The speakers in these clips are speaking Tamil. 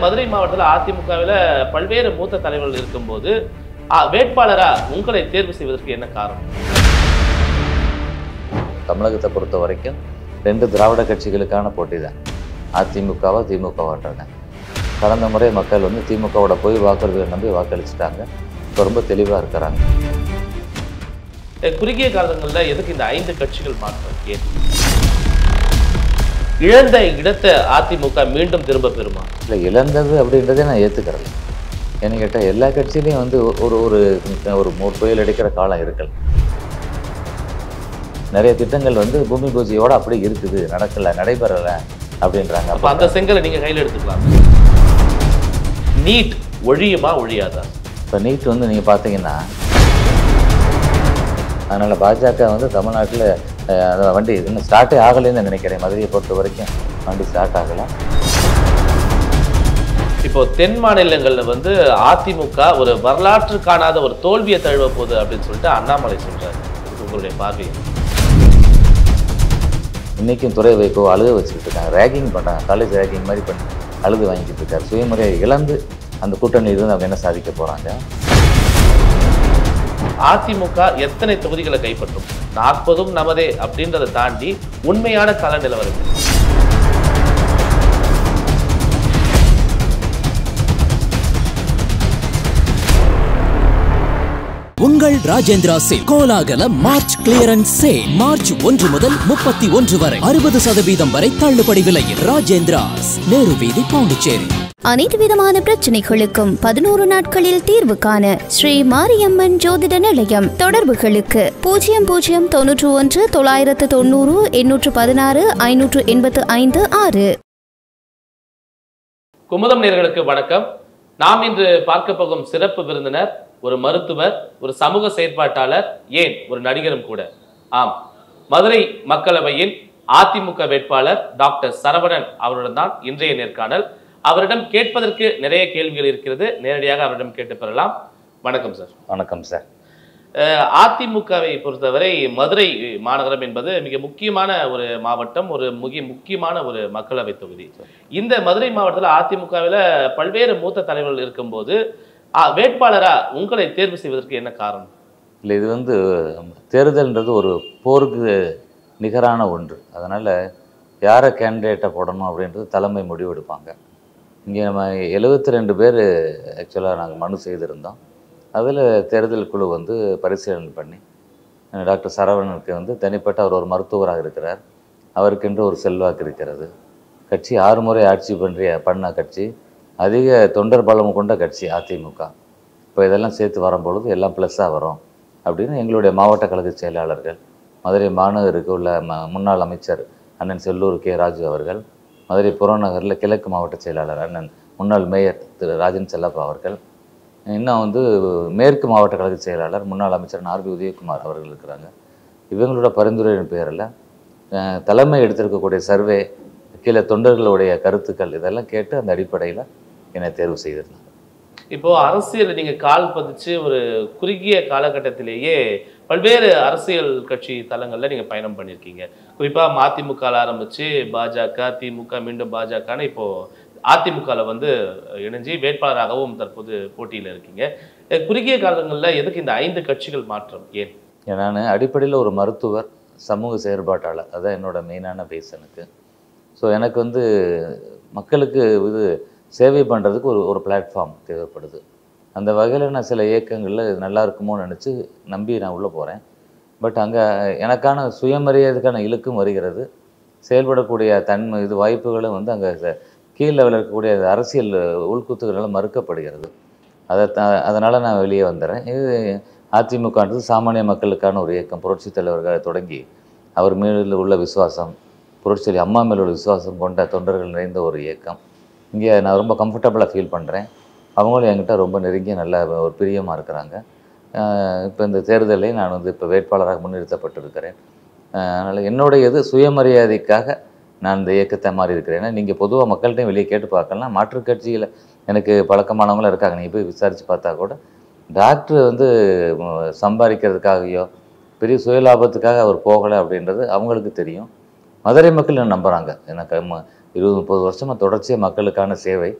மதுரை மாவட்டத்தில் அதிமுகவில் பல்வேறு மூத்த தலைவர்கள் இருக்கும்போது ஆ, வேட்பாளரா உங்களை தேர்வு செய்வதற்கு என்ன காரணம் தமிழகத்தை பொறுத்த வரைக்கும் ரெண்டு திராவிட கட்சிகளுக்கான போட்டி தான் அதிமுகவா திமுகவான்றாங்க கடந்த முறை மக்கள் வந்து திமுகவோட போய் வாக்குறுதிகளை நம்பி வாக்களிச்சுட்டாங்க இப்போ ரொம்ப தெளிவாக இருக்கிறாங்க அஹ், குறுகிய காலங்களில் எதுக்கு இந்த ஐந்து கட்சிகள் மாற்றம் ஏன் இழந்த இடத்தை அதிமுக மீண்டும் திரும்ப பெறுமா இல்லை இழந்தது அப்படின்றதே நான் ஏற்றுக்கிறேன் ஏன்னு கேட்டால் எல்லா கட்சியிலையும் வந்து ஒரு ஒரு ஒரு மூணு புயல் அடிக்கிற காலம் இருக்கல நிறைய திட்டங்கள் வந்து பூமி பூஜையோட அப்படி இருக்குது நடக்கலை நடைபெறலை அப்படின்றாங்க அப்ப அந்த செங்கலை நீங்க கையில எடுத்துக்கலாம் நீட் ஒழியுமா ஒழியாதா இப்போ நீட் வந்து நீங்கள் பார்த்தீங்கன்னா அதனால் பாஜக வந்து தமிழ்நாட்டில் அந்த வண்டி இன்னும் ஸ்டார்ட்டே ஆகலைன்னு நினைக்கிறேன் மதுரையை பொறுத்த வரைக்கும் வண்டி ஸ்டார்ட் ஆகலை இப்போ தென் மாநிலங்கள்ல வந்து அதிமுக ஒரு வரலாற்று காணாத ஒரு தோல்வியை தழுவ போகுது அப்படின்னு சொல்லிட்டு அண்ணாமலை சொல்றாரு இதுக்கு உங்களுடைய பார்வை என்ன? இன்றைக்கும் துறை வைக்கோ அழுக வச்சுக்கிட்டு இருக்காங்க ரேகிங் பண்ணுறாங்க காலேஜ் ரேகிங் மாதிரி பண்ணி அழுது வாங்கிட்டு இருக்காரு சுயமரியாதை இழந்து அந்த கூட்டணி இருந்து அவங்க என்ன சாதிக்க போகிறாங்க அதிமுக எத்தனை தொகுதிகளை கைப்பற்றும் நாற்பதும் நமதே அப்படின்றத தாண்டி உண்மையான கள நிலவரம் என்ன? உங்கள் ராஜேந்திரா சில் கோலாகல மார்ச் கிளியரன்ஸ் சேல் மார்ச் ஒன்று முதல் முப்பத்தி ஒன்று வரை அறுபது சதவீதம் வரை தள்ளுபடி விலையில் ராஜேந்திராஸ் நேரு வீதி பாண்டிச்சேரி அனைத்து விதமான பிரச்சனைகளுக்கும் பதினோரு நாட்களில் தீர்வு காண ஸ்ரீ மாரியம்மன் ஜோதிட நிலையம் தொடர்புகளுக்கு பூஜ்ஜியம் பூஜ்ஜியம் தொன்னூற்று ஒன்று தொள்ளாயிரத்து தொண்ணூறு எண்ணூற்று பதினாறு ஐநூற்று எண்பத்து ஐந்து ஆறு குமுதம் நேர்களுக்கு வணக்கம் நாம் இன்று பார்க்க போகும் சிறப்பு விருந்தினர் ஒரு மருத்துவர் ஒரு சமூக செயற்பாட்டாளர் ஏன் ஒரு நடிகரும் கூட ஆம் மதுரை மக்களவையின் அதிமுக வேட்பாளர் டாக்டர் சரவணன் அவருடன் தான் இன்றைய நேர்காணல் அவரிடம் கேட்பதற்கு நிறைய கேள்விகள் இருக்கிறது நேரடியாக அவரிடம் கேட்டு பெறலாம் வணக்கம் சார் வணக்கம் சார் அஹ் அதிமுகவை பொறுத்தவரை மதுரை மாநகரம் என்பது மிக முக்கியமான ஒரு மாவட்டம் ஒரு முக்கிய முக்கியமான ஒரு மக்களவை தொகுதி இந்த மதுரை மாவட்டத்தில் அதிமுகவில் பல்வேறு மூத்த தலைவர்கள் இருக்கும்போது அஹ், வேட்பாளரா உங்களை தேர்வு செய்வதற்கு என்ன காரணம் இல்லை இது வந்து தேர்தல்ன்றது ஒரு போருக்கு நிகரான ஒன்று அதனால் யாரை கேண்டிடேட்டை போடணும் அப்படின்றது தலைமை முடிவெடுப்பாங்க இங்கே நம்ம எழுபத்தி ரெண்டு பேர் ஆக்சுவலாக நாங்கள் மனு செய்திருந்தோம் அதில் தேர்தல் குழு வந்து பரிசீலனை பண்ணி அஹ் டாக்டர் சரவணனுக்கு வந்து தனிப்பட்ட அவர் ஒரு மருத்துவராக இருக்கிறார் அவருக்கென்று ஒரு செல்வாக்கு இருக்கிறது கட்சி ஆறு முறை ஆட்சி பண்றிய பண்ண கட்சி அதிக தொண்டர் பலம் கொண்ட கட்சி அதிமுக இப்போ இதெல்லாம் சேர்த்து வரும்பொழுது எல்லாம் ப்ளஸ்ஸாக வரும் அப்படின்னு எங்களுடைய மாவட்ட கழக செயலாளர்கள் மதுரை மாநகருக்கு உள்ள ம முன்னாள் அமைச்சர் அண்ணன் செல்லூர் கே ராஜு அவர்கள் மதுரை புறநகரில் கிழக்கு மாவட்ட செயலாளர் அண்ணன் முன்னாள் மேயர் திரு ராஜன் செல்லப்பா அவர்கள் இன்னும் வந்து மேற்கு மாவட்ட கழக செயலாளர் முன்னாள் அமைச்சர் ஆர்பி உதயகுமார் அவர்கள் இருக்கிறாங்க இவங்களோட பரிந்துரையின் பேரில் அஹ், தலைமை எடுத்திருக்கக்கூடிய சர்வே கீழே தொண்டர்களுடைய கருத்துக்கள் இதெல்லாம் கேட்டு அந்த அடிப்படையில் என்னை தேர்வு செய்திருந்தாங்க இப்போ அரசியல் நீங்க கால் பதிச்சு ஒரு குறுகிய காலகட்டத்திலேயே பல்வேறு அரசியல் கட்சி தளங்கள்ல நீங்க பயணம் பண்ணியிருக்கீங்க குறிப்பா மதிமுக ஆரம்பிச்சு பாஜக திமுக மீண்டும் பாஜகன்னு இப்போ அதிமுகல வந்து இணைஞ்சு வேட்பாளராகவும் தற்போது போட்டியில இருக்கீங்க அஹ் குறுகிய காலங்களில் எதுக்கு இந்த ஐந்து கட்சிகள் மாற்றம் ஏன் நான் அடிப்படையில் ஒரு மருத்துவர் சமூக செயற்பாட்டாளர் அதான் என்னோட மெயினான பேஸ் எனக்கு ஸோ எனக்கு வந்து மக்களுக்கு இது சேவை பண்ணுறதுக்கு ஒரு ஒரு பிளாட்ஃபார்ம் தேவைப்படுது அந்த வகையில் நான் சில இயக்கங்களில் இது நல்லா இருக்குமோன்னு நினச்சி நம்பி நான் உள்ளே போகிறேன் பட் அங்கே எனக்கான சுயமரியாதைக்கான இலக்கும் வருகிறது செயல்படக்கூடிய தன்மை இது வாய்ப்புகளும் வந்து அங்கே கீழ் லெவலில் இருக்கக்கூடிய அந்த அரசியல் உள்குத்துகளால் மறுக்கப்படுகிறது அதை த அதனால் நான் வெளியே வந்துடுறேன் இது அதிமுகன்றது சாமானிய மக்களுக்கான ஒரு இயக்கம் புரட்சித் தலைவர்களை தொடங்கி அவர் மேல் உள்ள விசுவாசம் புரட்சி அம்மா மேல் உள்ள விசுவாசம் கொண்ட தொண்டர்கள் நிறைந்த ஒரு இயக்கம் இங்கே நான் ரொம்ப கம்ஃபர்டபுளாக ஃபீல் பண்ணுறேன் அவங்களும் என்கிட்ட ரொம்ப நெருங்கிய நல்ல ஒரு பிரியமாக இருக்கிறாங்க இப்போ இந்த தேர்தலில் நான் வந்து இப்போ வேட்பாளராக முன்னிறுத்தப்பட்டிருக்கிறேன் அதனால் என்னுடைய இது சுயமரியாதைக்காக நான் இந்த இயக்கத்தை மாறி இருக்கிறேன் ஏன்னா நீங்கள் பொதுவாக மக்கள்கிட்டையும் வெளியே கேட்டு பார்க்கலாம் மாற்றுக் கட்சியில் எனக்கு பழக்கமானவங்களும் இருக்காங்க நீங்கள் போய் விசாரித்து பார்த்தா கூட டாக்டர் வந்து ம், சம்பாதிக்கிறதுக்காகவோ பெரிய சுயலாபத்துக்காக அவர் போகலை அப்படின்றது அவங்களுக்கு தெரியும் மதுரை மக்கள் என்ன நம்புகிறாங்க எனக்கு ம- இருபது முப்பது வருஷமாக தொடர்ச்சியாக மக்களுக்கான சேவை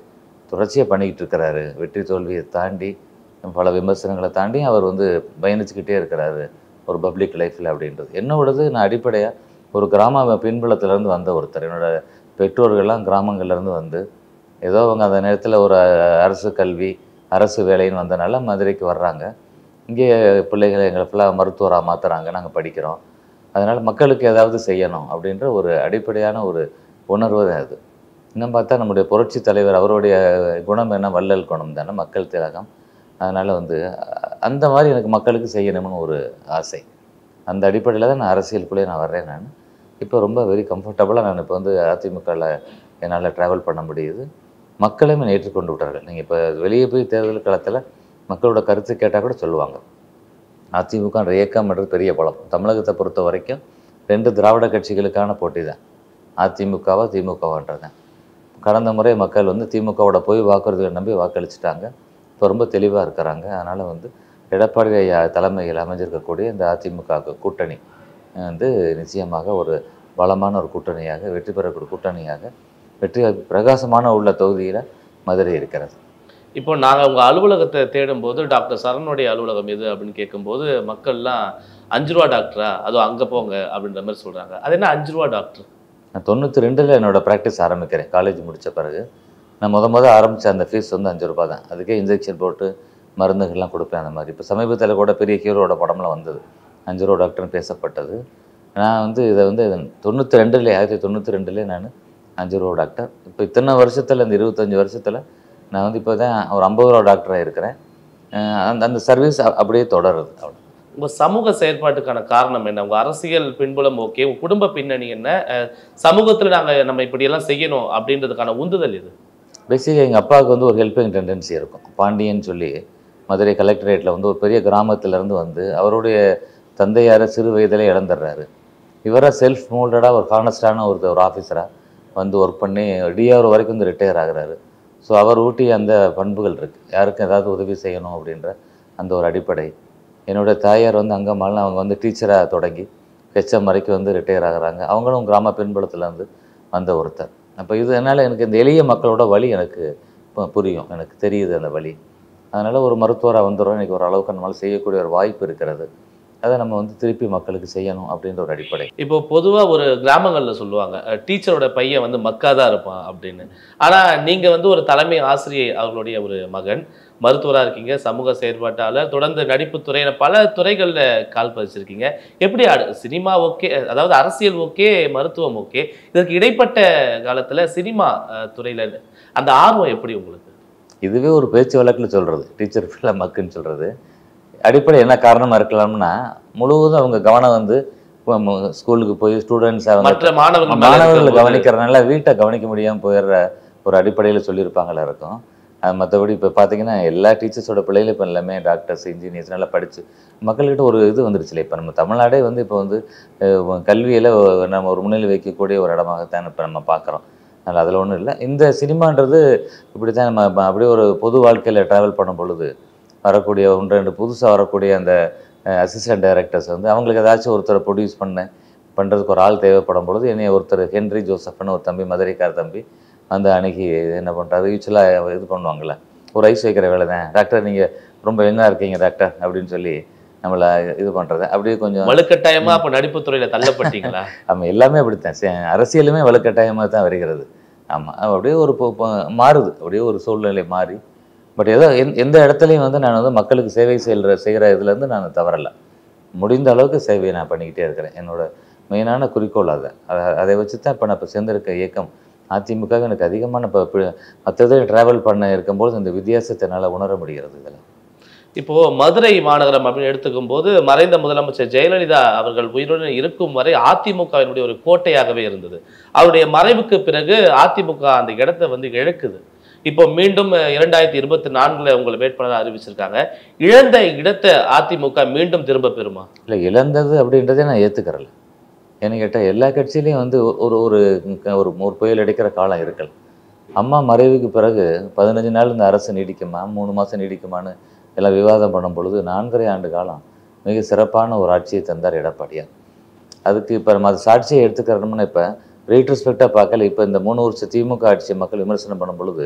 தொடர்ச்சியாக பண்ணிக்கிட்டு இருக்கிறாரு வெற்றி தோல்வியை தாண்டி பல விமர்சனங்களை தாண்டி அவர் வந்து பயணிச்சுக்கிட்டே இருக்கிறாரு ஒரு பப்ளிக் லைஃப்பில் அப்படின்றது என்னோடது நான் அடிப்படையாக ஒரு கிராம பின்புலத்திலேருந்து வந்த ஒருத்தர் என்னோட பெற்றோர்கள்லாம் கிராமங்கள்லேருந்து வந்து ஏதோ அவங்க அந்த நேரத்தில் ஒரு அரசு கல்வி அரசு வேலைன்னு வந்தனால மதுரைக்கு வர்றாங்க இங்கே பிள்ளைகளை எங்களை ஃபுல்லாக மருத்துவராக மாற்றுறாங்க நாங்கள் படிக்கிறோம் அதனால் மக்களுக்கு ஏதாவது செய்யணும் அப்படின்ற ஒரு அடிப்படையான ஒரு உணர்வு தான் அது இன்னும் பார்த்தா நம்முடைய புரட்சி தலைவர் அவருடைய குணம் என்ன வள்ளல் குணம் தானே மக்கள் திலகம் அதனால் வந்து அ- அந்த மாதிரி எனக்கு மக்களுக்கு செய்யணும்னு ஒரு ஆசை அந்த அடிப்படையில் தான் நான் அரசியலுக்குள்ளே நான் வர்றேன் நான் இப்போ ரொம்ப வெரி கம்ஃபர்டபுளாக நான் இப்போ வந்து அதிமுகவில் என்னால் ட்ராவல் பண்ண முடியுது மக்களும் என்னை ஏற்றுக்கொண்டு விட்டார்கள் நீங்கள் இப்போ வெளியே போய் தேர்தல் களத்தில் மக்களோட கருத்து கேட்டால் கூட சொல்லுவாங்க அதிமுக என்ற இயக்கம்ன்றது பெரிய பலம் தமிழகத்தை பொறுத்த வரைக்கும் ரெண்டு திராவிட கட்சிகளுக்கான போட்டி தான் அதிமுகவா திமுகவான்றது கடந்த முறை மக்கள் வந்து திமுகவோட போய் வாக்குறுதிகளை நம்பி வாக்களிச்சிட்டாங்க இப்போ ரொம்ப தெளிவாக இருக்கிறாங்க அதனால் வந்து எடப்பாடி ஐயா தலைமையில் அமைஞ்சிருக்கக்கூடிய இந்த அதிமுக கூட்டணி வந்து நிச்சயமாக ஒரு பலமான ஒரு கூட்டணியாக வெற்றி பெறக்கூடிய கூட்டணியாக வெற்றி பிரகாசமான உள்ள தொகுதியில் மதுரை இருக்கிறது இப்போ நாங்கள் உங்கள் அலுவலகத்தை தேடும்போது டாக்டர் சரணுடைய அலுவலகம் எது அப்படின்னு கேட்கும்போது மக்கள்லாம் அஞ்சு ரூபா டாக்டரா அதுவும் அங்கே போங்க அப்படின்ற மாதிரி சொல்கிறாங்க அது என்ன அஞ்சு ரூபா டாக்டர் நான் தொண்ணூற்றி ரெண்டில் என்னோட ப்ராக்டிஸ் ஆரம்பிக்கிறேன் காலேஜ் முடித்த பிறகு நான் முத முத ஆரம்பித்த அந்த ஃபீஸ் வந்து அஞ்சு ரூபாய் தான் அதுக்கே இன்ஜெக்ஷன் போட்டு மருந்துகள்லாம் கொடுப்பேன் அந்த மாதிரி இப்போ சமீபத்தில் கூட பெரிய ஹீரோட படம்லாம் வந்தது அஞ்சு ரூபா டாக்டர்னு பேசப்பட்டது நான் வந்து இதை வந்து தொண்ணூற்றி ரெண்டுலேயே ஆயிரத்தி தொண்ணூற்றி ரெண்டுலேயே நான் அஞ்சு ரூபா டாக்டர் இப்போ இத்தனை வருஷத்தில் இந்த இருபத்தஞ்சி வருஷத்தில் நான் வந்து இப்போ தான் ஒரு ஐம்பது ரூபா டாக்டராக இருக்கிறேன் அஹ் அந்த அந்த சர்வீஸ் அப்படியே தொடருது அவ்வளோ உங்கள் சமூக செயற்பாட்டுக்கான காரணம் என்ன உங்கள் அரசியல் பின்புலம் ஓகே உங்கள் குடும்ப பின்னணி என்ன சமூகத்தில் நாங்கள் நம்ம இப்படியெல்லாம் செய்யணும் அப்படின்றதுக்கான உந்துதல் இது பேசிக்காக எங்கள் அப்பாவுக்கு வந்து ஒரு ஹெல்பிங் டெண்டன்சி இருக்கும் பாண்டியன்னு சொல்லி மதுரை கலெக்டரேட்டில் வந்து ஒரு பெரிய கிராமத்திலேருந்து வந்து அவருடைய தந்தையாரை சிறு வயதிலே இழந்துடுறாரு இவராக செல்ஃப் மோல்டடாக ஒரு ஹானஸ்டான ஒரு ஒரு ஆஃபீஸராக வந்து ஒர்க் பண்ணி டிஆர் வரைக்கும் வந்து ரிட்டையர் ஆகுறாரு ஸோ அவர் ஊட்டிய அந்த பண்புகள் இருக்குது யாருக்கும் ஏதாவது உதவி செய்யணும் அப்படின்ற அந்த ஒரு அடிப்படை என்னோடய தாயார் வந்து அங்கம்மாலும் அவங்க வந்து டீச்சராக தொடங்கி ஹெச்எம் வரைக்கும் வந்து ரிட்டையர் ஆகுறாங்க அவங்களும் கிராம பின்புலத்துலேருந்து வந்த ஒருத்தர் அப்போ இது அதனால் எனக்கு இந்த எளிய மக்களோட வழி எனக்கு பு- புரியும் எனக்கு தெரியுது அந்த வழி அதனால் ஒரு மருத்துவராக வந்துடுறோம் எனக்கு ஒரு அளவுக்கு நம்மளால் செய்யக்கூடிய ஒரு வாய்ப்பு இருக்கிறது அதை நம்ம வந்து திருப்பி மக்களுக்கு செய்யணும் அப்படின்ற ஒரு அடிப்படை இப்போ பொதுவாக ஒரு கிராமங்களில் சொல்லுவாங்க அஹ், டீச்சரோட பையன் வந்து மக்காதான் இருப்பான் அப்படின்னு ஆனால் நீங்கள் வந்து ஒரு தலைமை ஆசிரியை அவர்களுடைய ஒரு மகன் மருத்துவராக இருக்கீங்க சமூக செயற்பாட்டாளர் தொடர்ந்து நடிப்புத்துறை என பல துறைகளில் கால் பதிச்சிருக்கீங்க எப்படி அடு- சினிமா ஓகே அதாவது அரசியல் ஓகே மருத்துவம் ஓகே இதற்கு இடைப்பட்ட காலத்தில் சினிமா அஹ், துறையில அந்த ஆர்வம் எப்படி உங்களுக்கு இதுவே ஒரு பேச்சு வழக்கில் சொல்கிறது டீச்சர் ஃபீல்ட மக்குன்னு சொல்கிறது அடிப்படை என்ன காரணமாக இருக்கலாம்னா முழுவதும் அவங்க கவனம் வந்து இப்போ ம- ஸ்கூலுக்கு போய் ஸ்டூடெண்ட்ஸ் அவங்க மற்ற மாணவர்கள் மேல மாணவர்களை இருக்கும்போது- கவனிக்கிறதுனால வீட்டை கவனிக்க முடியாமல் போயிடுற ஒரு அடிப்படையில் சொல்லியிருப்பாங்களா இருக்கும் அது மற்றபடி இப்போ பார்த்தீங்கன்னா எல்லா டீச்சர்ஸோட பிள்ளைகளும் இப்போ எல்லாமே டாக்டர்ஸ் இன்ஜினியர்ஸ் நல்லா படித்து மக்கள்கிட்ட ஒரு இது வந்துருச்சுல இப்போ நம்ம தமிழ்நாடே வந்து இப்போ வந்து அஹ், கல்வியில நம்ம ஒரு முன்னிலை வைக்கக்கூடிய ஒரு இடமாகத்தான் இப்போ நம்ம பார்க்குறோம் அதனால் அதில் ஒன்றும் இல்லை இந்த சினிமான்றது இப்படி தான் நம்ம ப- அப்படியே ஒரு பொது வாழ்க்கையில் ட்ராவல் பண்ணும் பொழுது வரக்கூடிய ஒன்று ரெண்டு புதுசாக வரக்கூடிய அந்த அசிஸ்டன்ட் டைரக்டர்ஸ் வந்து அவங்களுக்கு ஏதாச்சும் ஒருத்தரை ப்ரொடியூஸ் பண்ண பண்ணுறதுக்கு ஒரு ஆள் தேவைப்படும் பொழுது என்னைய ஒருத்தர் ஹென்ரி ஜோசப்னு ஒரு தம்பி மதுரைக்கார தம்பி அந்த அன்னைக்கு என்ன பண்ணுறாரு யூஸ்வலாக இது பண்ணுவாங்கள்ல ஒரு ஐஸ் வைக்கிற வேலை தான் டாக்டர் நீங்கள் ரொம்ப யங்காக இருக்கீங்க டாக்டர் அப்படின்னு சொல்லி நம்மளை இது பண்ணுறது அப்படியே கொஞ்சம் வலுக்கட்டாயமா அப்போ நடிப்புத்துறையில தள்ளப்பட்டீங்களா ஆமாம் எல்லாமே அப்படித்தான் சே- அரசியலுமே வலுக்கட்டாயமாக தான் வருகிறது ஆமாம் அப்படியே ஒரு பொ- பொ- மாறுது அப்படியே ஒரு சூழ்நிலை மாறி பட் ஏதோ எந் எந்த இடத்துலையும் வந்து நான் வந்து மக்களுக்கு சேவை செய்கிற செய்கிற இதுலேருந்து நான் தவறல முடிந்த அளவுக்கு சேவையை நான் பண்ணிக்கிட்டே இருக்கிறேன் என்னோட மெயினான குறிக்கோள் அதை அதை- அதை வச்சு தான் இப்போ நான் இப்போ சேர்ந்திருக்க இயக்கம் அதிமுக எனக்கு அதிகமான இப்போ மற்றது ட்ராவல் பண்ண இருக்கும்போது இந்த வித்தியாசத்தை என்னால் உணர முடிகிறது இதில் இப்போ மதுரை மாநகரம் அப்படின்னு எடுத்துக்கும் போது மறைந்த முதலமைச்சர் ஜெயலலிதா அவர்கள் உயிருடன் இருக்கும் வரை அதிமுகவினுடைய ஒரு கோட்டையாகவே இருந்தது அவருடைய மறைவுக்கு பிறகு அதிமுக அந்த இடத்தை வந்து இழக்குது இப்போ மீண்டும் அஹ், இரண்டாயிரத்தி இருபத்தி நான்குல உங்களை வேட்பாளராக அறிவிச்சிருக்காங்க இழந்த இடத்தை அதிமுக மீண்டும் திரும்ப பெறுமா இல்லை இழந்தது அப்படின்றதே நான் ஏற்றுக்கிறல ஏன்னு கேட்டால் எல்லா கட்சியிலையும் வந்து ஒரு ஒரு ஒரு ஒரு புயல் அடிக்கிற காலம் இருக்கல அம்மா மறைவுக்கு பிறகு பதினஞ்சு நாள் இந்த அரசு நீடிக்குமா மூணு மாதம் நீடிக்குமான்னு எல்லாம் விவாதம் பண்ணும் பொழுது நான்கரை ஆண்டு காலம் மிக சிறப்பான ஒரு ஆட்சியை தந்தார் எடப்பாடியார் அதுக்கு இப்போ நம்ம அது சாட்சியை எடுத்துக்கிறோம்னா இப்போ ரீட்ரஸ்பெக்டாக பார்க்கல இப்போ இந்த மூணு வருஷம் திமுக ஆட்சியை மக்கள் விமர்சனம் பண்ணும் பொழுது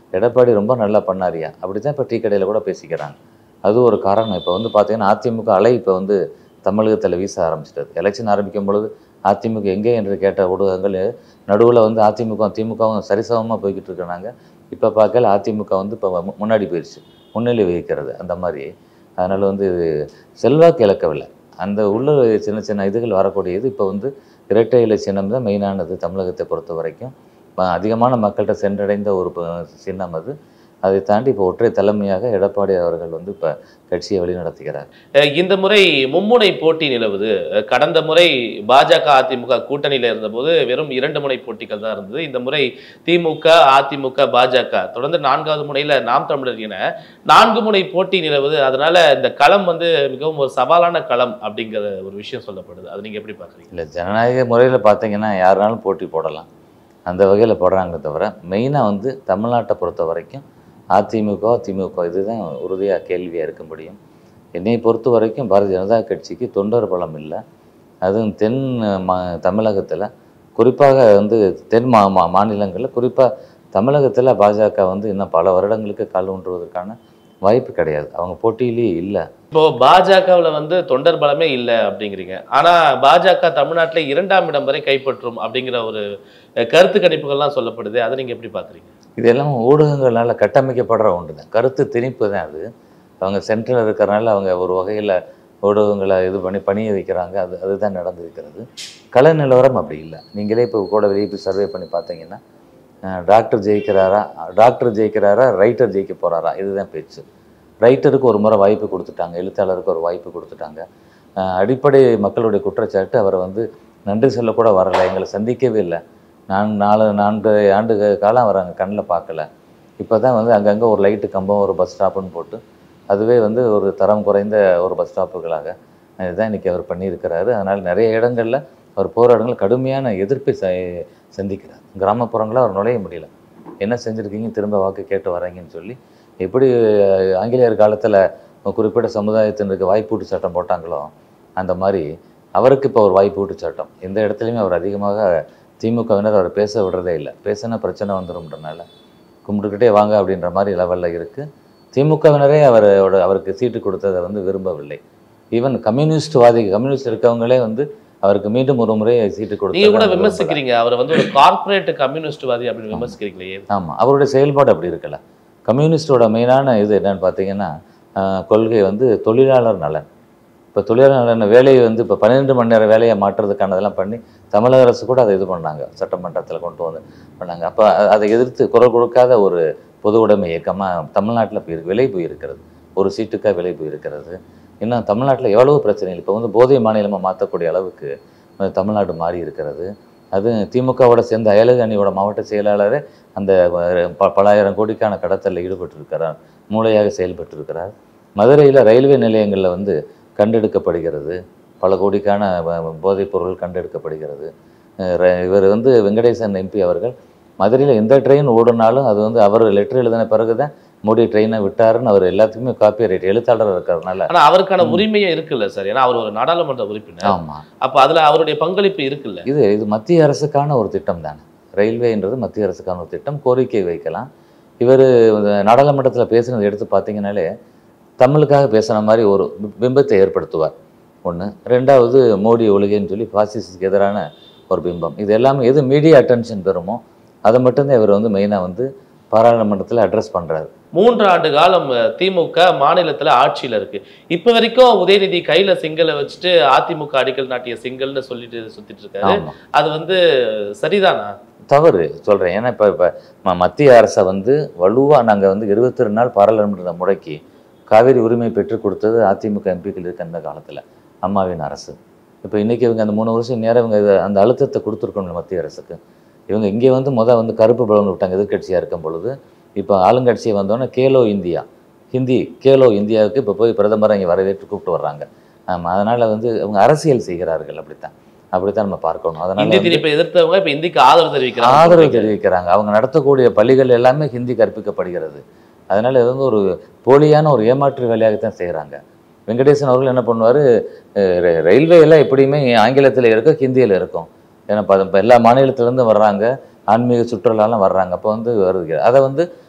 எடப்பாடி ரொம்ப நல்லா பண்ணாரியா அப்படி தான் இப்போ டீ கடையில் கூட பேசிக்கிறாங்க அது ஒரு காரணம் இப்போ வந்து பார்த்தீங்கன்னா அதிமுக அலை இப்போ வந்து தமிழகத்தில் வீச ஆரம்பிச்சிட்டது எலெக்ஷன் ஆரம்பிக்கும் பொழுது அதிமுக எங்கே என்று கேட்ட ஊடகங்கள் நடுவில் வந்து அதிமுக திமுகவும் சரிசமமாக போய்கிட்டு இருக்கிறாங்க இப்போ பார்க்கல அதிமுக வந்து இப்போ மு- முன்னாடி போயிடுச்சு முன்னிலை வகிக்கிறது அந்த மாதிரி அதனால் வந்து இது செல்வாக்கு இழக்கவில்லை அந்த உள்ள சின்ன சின்ன இதுகள் வரக்கூடியது இப்போ வந்து இரட்டை இலை சின்னம் தான் மெயினானது தமிழகத்தை பொறுத்த வரைக்கும் ம- அதிகமான மக்கள்கிட்ட சென்றடைந்த ஒரு ப- சின்னம் அது அதை தாண்டி இப்போ ஒற்றை தலைமையாக எடப்பாடி அவர்கள் வந்து இப்போ கட்சியை வழிநடத்துகிறார் அஹ் இந்த முறை மும்முனை போட்டி நிலவுது அஹ் கடந்த முறை பாஜக அதிமுக கூட்டணியில இருந்தபோது வெறும் இரண்டு முனை போட்டிகள் தான் இருந்தது இந்த முறை திமுக அதிமுக பாஜக தொடர்ந்து நான்காவது முனையில நாம் தமிழர் என நான்கு முனை போட்டி நிலவுது அதனால இந்த களம் வந்து மிகவும் ஒரு சவாலான களம் அப்படிங்கிற ஒரு விஷயம் சொல்லப்படுது அது நீங்க எப்படி பாக்குறீங்க இல்லை ஜனநாயக முறையில் பார்த்தீங்கன்னா யாருனாலும் போட்டி போடலாம் அந்த வகையில் போடுறாங்களே தவிர மெயினாக வந்து தமிழ்நாட்டை பொறுத்த வரைக்கும் அதிமுக திமுக இதுதான் உறுதியாக கேள்வியாக இருக்க முடியும் என்னை பொறுத்த வரைக்கும் பாரதிய ஜனதா கட்சிக்கு தொண்டர் பலம் இல்லை அதுவும் தென் மா தமிழகத்தில் குறிப்பாக வந்து தென் மா மா மாநிலங்களில் குறிப்பாக தமிழகத்தில் பாஜக வந்து இன்னும் பல வருடங்களுக்கு கால் ஊன்றுவதற்கான வாய்ப்பு கிடையாது அவங்க போட்டியிலேயே இல்லை இப்போ பாஜகவுல வந்து தொண்டர் பலமே இல்லை அப்படிங்கிறீங்க ஆனா பாஜக தமிழ்நாட்டுல இரண்டாம் இடம் வரை கைப்பற்றும் அப்படிங்கிற ஒரு அஹ், கருத்து கணிப்புகள்லாம் சொல்லப்படுது அதை நீங்க எப்படி பாக்குறீங்க இதெல்லாம் ஊடகங்களால் கட்டமைக்கப்படுற ஒன்று தான் கருத்து திணிப்பு தான் அது அவங்க சென்ட்ரல் இருக்கிறனால அவங்க ஒரு வகையில் ஊடகங்களை இது பண்ணி பணிய வைக்கிறாங்க அது அதுதான் நடந்திருக்கிறது கள நிலவரம் அப்படி இல்லை நீங்களே இப்போ கூட வெளியே போய் சர்வே பண்ணி பார்த்தீங்கன்னா அஹ், டாக்டர் ஜெயிக்கிறாரா டாக்டர் ஜெயிக்கிறாரா ரைட்டர் ஜெயிக்க போகிறாரா இதுதான் பேச்சு ரைட்டருக்கு ஒரு முறை வாய்ப்பு கொடுத்துட்டாங்க எழுத்தாளருக்கு ஒரு வாய்ப்பு கொடுத்துட்டாங்க அஹ், அடிப்படை மக்களுடைய குற்றச்சாட்டு அவரை வந்து நன்றி சொல்லக்கூட வரலை எங்களை சந்திக்கவே இல்லை நான் நாலு நான்கு ஆண்டு காலம் அவர் அங்கே கண்ணில் பார்க்கல இப்போ தான் வந்து அங்கங்கே ஒரு லைட்டு கம்பம் ஒரு பஸ் ஸ்டாப்புன்னு போட்டு அதுவே வந்து ஒரு தரம் குறைந்த ஒரு பஸ் ஸ்டாப்புகளாக இதுதான் இன்றைக்கி அவர் பண்ணியிருக்கிறாரு அதனால் நிறைய இடங்களில் அவர் போகிற இடங்கள் கடுமையான எதிர்ப்பை ச சந்திக்கிறார் கிராமப்புறங்களில் அவர் நுழைய முடியல என்ன செஞ்சுருக்கீங்க திரும்ப வாக்கு கேட்டு வரீங்கன்னு சொல்லி எப்படி அஹ், ஆங்கிலேயர் காலத்தில் குறிப்பிட்ட சமுதாயத்தினருக்கு வாய்ப்பூட்டு சட்டம் போட்டாங்களோ அந்த மாதிரி அவருக்கு இப்போ ஒரு வாய்ப்பூட்டு சட்டம் எந்த இடத்துலையுமே அவர் அதிகமாக திமுகவினர் அவர் பேச விடுறதே இல்லை பேசினா பிரச்சனை வந்துரும்ன்றனால கும்பிட்டுக்கிட்டே வாங்க அப்படின்ற மாதிரி லெவலில் இருக்குது திமுகவினரே அவரோட அவருக்கு சீட்டு கொடுத்ததை வந்து விரும்பவில்லை ஈவன் கம்யூனிஸ்ட்வாதி கம்யூனிஸ்ட் இருக்கவங்களே வந்து அவருக்கு மீண்டும் ஒரு முறை சீட்டு நீங்க கூட கொடுத்து விமர்சிக்கிறீங்க அவரை வந்து ஒரு கார்ப்பரேட் கம்யூனிஸ்ட்வாதி அப்படின்னு விமர்சிக்கிறீங்களே ஆமாம் அவருடைய செயல்பாடு அப்படி இருக்கல கம்யூனிஸ்டோட மெயினான இது என்னன்னு பார்த்தீங்கன்னா ஆஹ், கொள்கை வந்து தொழிலாளர் நலன் இப்போ தொழிலாளர் நலன் வேலையை வந்து இப்போ பன்னிரெண்டு மணி நேரம் வேலையை மாற்றுறதுக்கானதெல்லாம் பண்ணி தமிழக அரசு கூட அதை இது பண்ணாங்க சட்டமன்றத்தில் கொண்டு வந்து பண்ணாங்க அப்போ அதை எதிர்த்து குரல் கொடுக்காத ஒரு பொது உடைமை இயக்கமாக தமிழ்நாட்டில் போய் விலை போயிருக்கிறது ஒரு சீட்டுக்காக விலை போயிருக்கிறது இன்னும் தமிழ்நாட்டில் எவ்வளவோ பிரச்சனைகள் இப்போ வந்து போதை மாநிலமாக மாற்றக்கூடிய அளவுக்கு அஹ், தமிழ்நாடு மாறி இருக்கிறது அது திமுகவோட சேர்ந்த அயலக அணியோட மாவட்ட செயலாளரே அந்த அஹ், ப- பலாயிரம் கோடிக்கான கடத்தலில் ஈடுபட்டிருக்கிறார் மூளையாக செயல்பட்டிருக்கிறார் மதுரையில் ரயில்வே நிலையங்களில் வந்து கண்டெடுக்கப்படுகிறது பல கோடிக்கான வ- போதைப் பொருள் கண்டெடுக்கப்படுகிறது அஹ் ர- இவர் வந்து வெங்கடேசன் எம்பி அவர்கள் மதுரையில் எந்த ட்ரெயின் ஓடுனாலும் அது வந்து அவர் லெட்டர் எழுதின பிறகு தான் மோடி ட்ரெயினை விட்டாருன்னு அவர் எல்லாத்துக்குமே காப்பி ரைட் எழுத்தாளர் இருக்கிறதுனால ஆனா அவருக்கான உரிமையே இருக்குல்ல சார் ஏன்னா அவர் ஒரு நாடாளுமன்ற உறுப்பினர் ஆமாம் அப்ப அதுல அவருடைய பங்களிப்பு இருக்குல்ல இது இது மத்திய அரசுக்கான ஒரு திட்டம் தானே ரயில்வேன்றது மத்திய அரசுக்கான ஒரு திட்டம் கோரிக்கை வைக்கலாம் இவர் நாடாளுமன்றத்தில் பேசுனதை எடுத்து பார்த்தீங்கன்னாலே தமிழுக்காக பேசுன மாதிரி ஒரு பி- பிம்பத்தை ஏற்படுத்துவார் ஒன்று ரெண்டாவது மோடி ஒழுகைன்னு சொல்லி பாசிஸ்டுக்கு எதிரான ஒரு பிம்பம் இது எல்லாமே எது மீடியா அட்டென்ஷன் பெறுமோ அதை மட்டும்தான் இவர் வந்து மெயினாக வந்து பாராளுமன்றத்தில் அட்ரஸ் பண்ணுறாரு மூன்று ஆண்டு காலம் அஹ், திமுக மாநிலத்துல ஆட்சியில இருக்கு இப்ப வரைக்கும் உதயநிதி கையில சிங்கலை வச்சுட்டு அதிமுக அடிக்கல் நாட்டிய சிங்கல்னு சொல்லிட்டு சுத்திட்டு இருக்காரு ஆமாம் அது வந்து சரிதானா தவறு சொல்கிறேன் ஏன்னா இப்போ இப்போ மத்திய அரசை வந்து வலுவாக நாங்கள் வந்து இருபத்தி ரெண்டு நாள் பாராளுமன்றத்தை முடக்கி காவிரி உரிமை பெற்றுக் கொடுத்தது அதிமுக எம்பிக்கள் இருக்க அந்த காலத்தில் அம்மாவின் அரசு இப்போ இன்றைக்கி இவங்க அந்த மூணு வருஷம் நேரம் இவங்க இதை- அந்த அழுத்தத்தை கொடுத்துருக்கணும் மத்திய அரசுக்கு இவங்க இங்கே வந்து மொதல் வந்து கருப்பு பலன் விட்டாங்க எதிர்க்கட்சியாக இருக்கும் பொழுது இப்போ ஆளுங்கட்சியை வந்தோன்னே கேலோ இந்தியா ஹிந்தி கேலோ இந்தியாவுக்கு இப்போ போய் பிரதமரை இங்கே வரவேற்று கூப்பிட்டு வர்றாங்க ஆமாம் அதனால் வந்து அவங்க அரசியல் செய்கிறார்கள் அப்படித்தான் அப்படித்தான் நம்ம பார்க்கணும் அதனால் இந்தி திணிப்பை எதிர்த்தவங்க இப்ப இந்திக்கு ஆதரவு தெரிவிக்கிறாங்க ஆதரவு தெரிவிக்கிறாங்க அவங்க நடத்தக்கூடிய பள்ளிகள் எல்லாமே ஹிந்தி கற்பிக்கப்படுகிறது அதனால இது வந்து ஒரு போலியான ஒரு ஏமாற்று வேலையாகத்தான் செய்கிறாங்க வெங்கடேசன் அவர்கள் என்ன பண்ணுவார் ரயில்வே எல்லாம் எப்படியுமே ஆங்கிலத்தில் இருக்கும் ஹிந்தியில் இருக்கும் ஏன்னா இப்போ இப்போ எல்லா மாநிலத்திலேருந்து வர்றாங்க ஆன்மீக சுற்றுலாலாம் வர்றாங்க அப்போ வந்து வருது அதை வந்து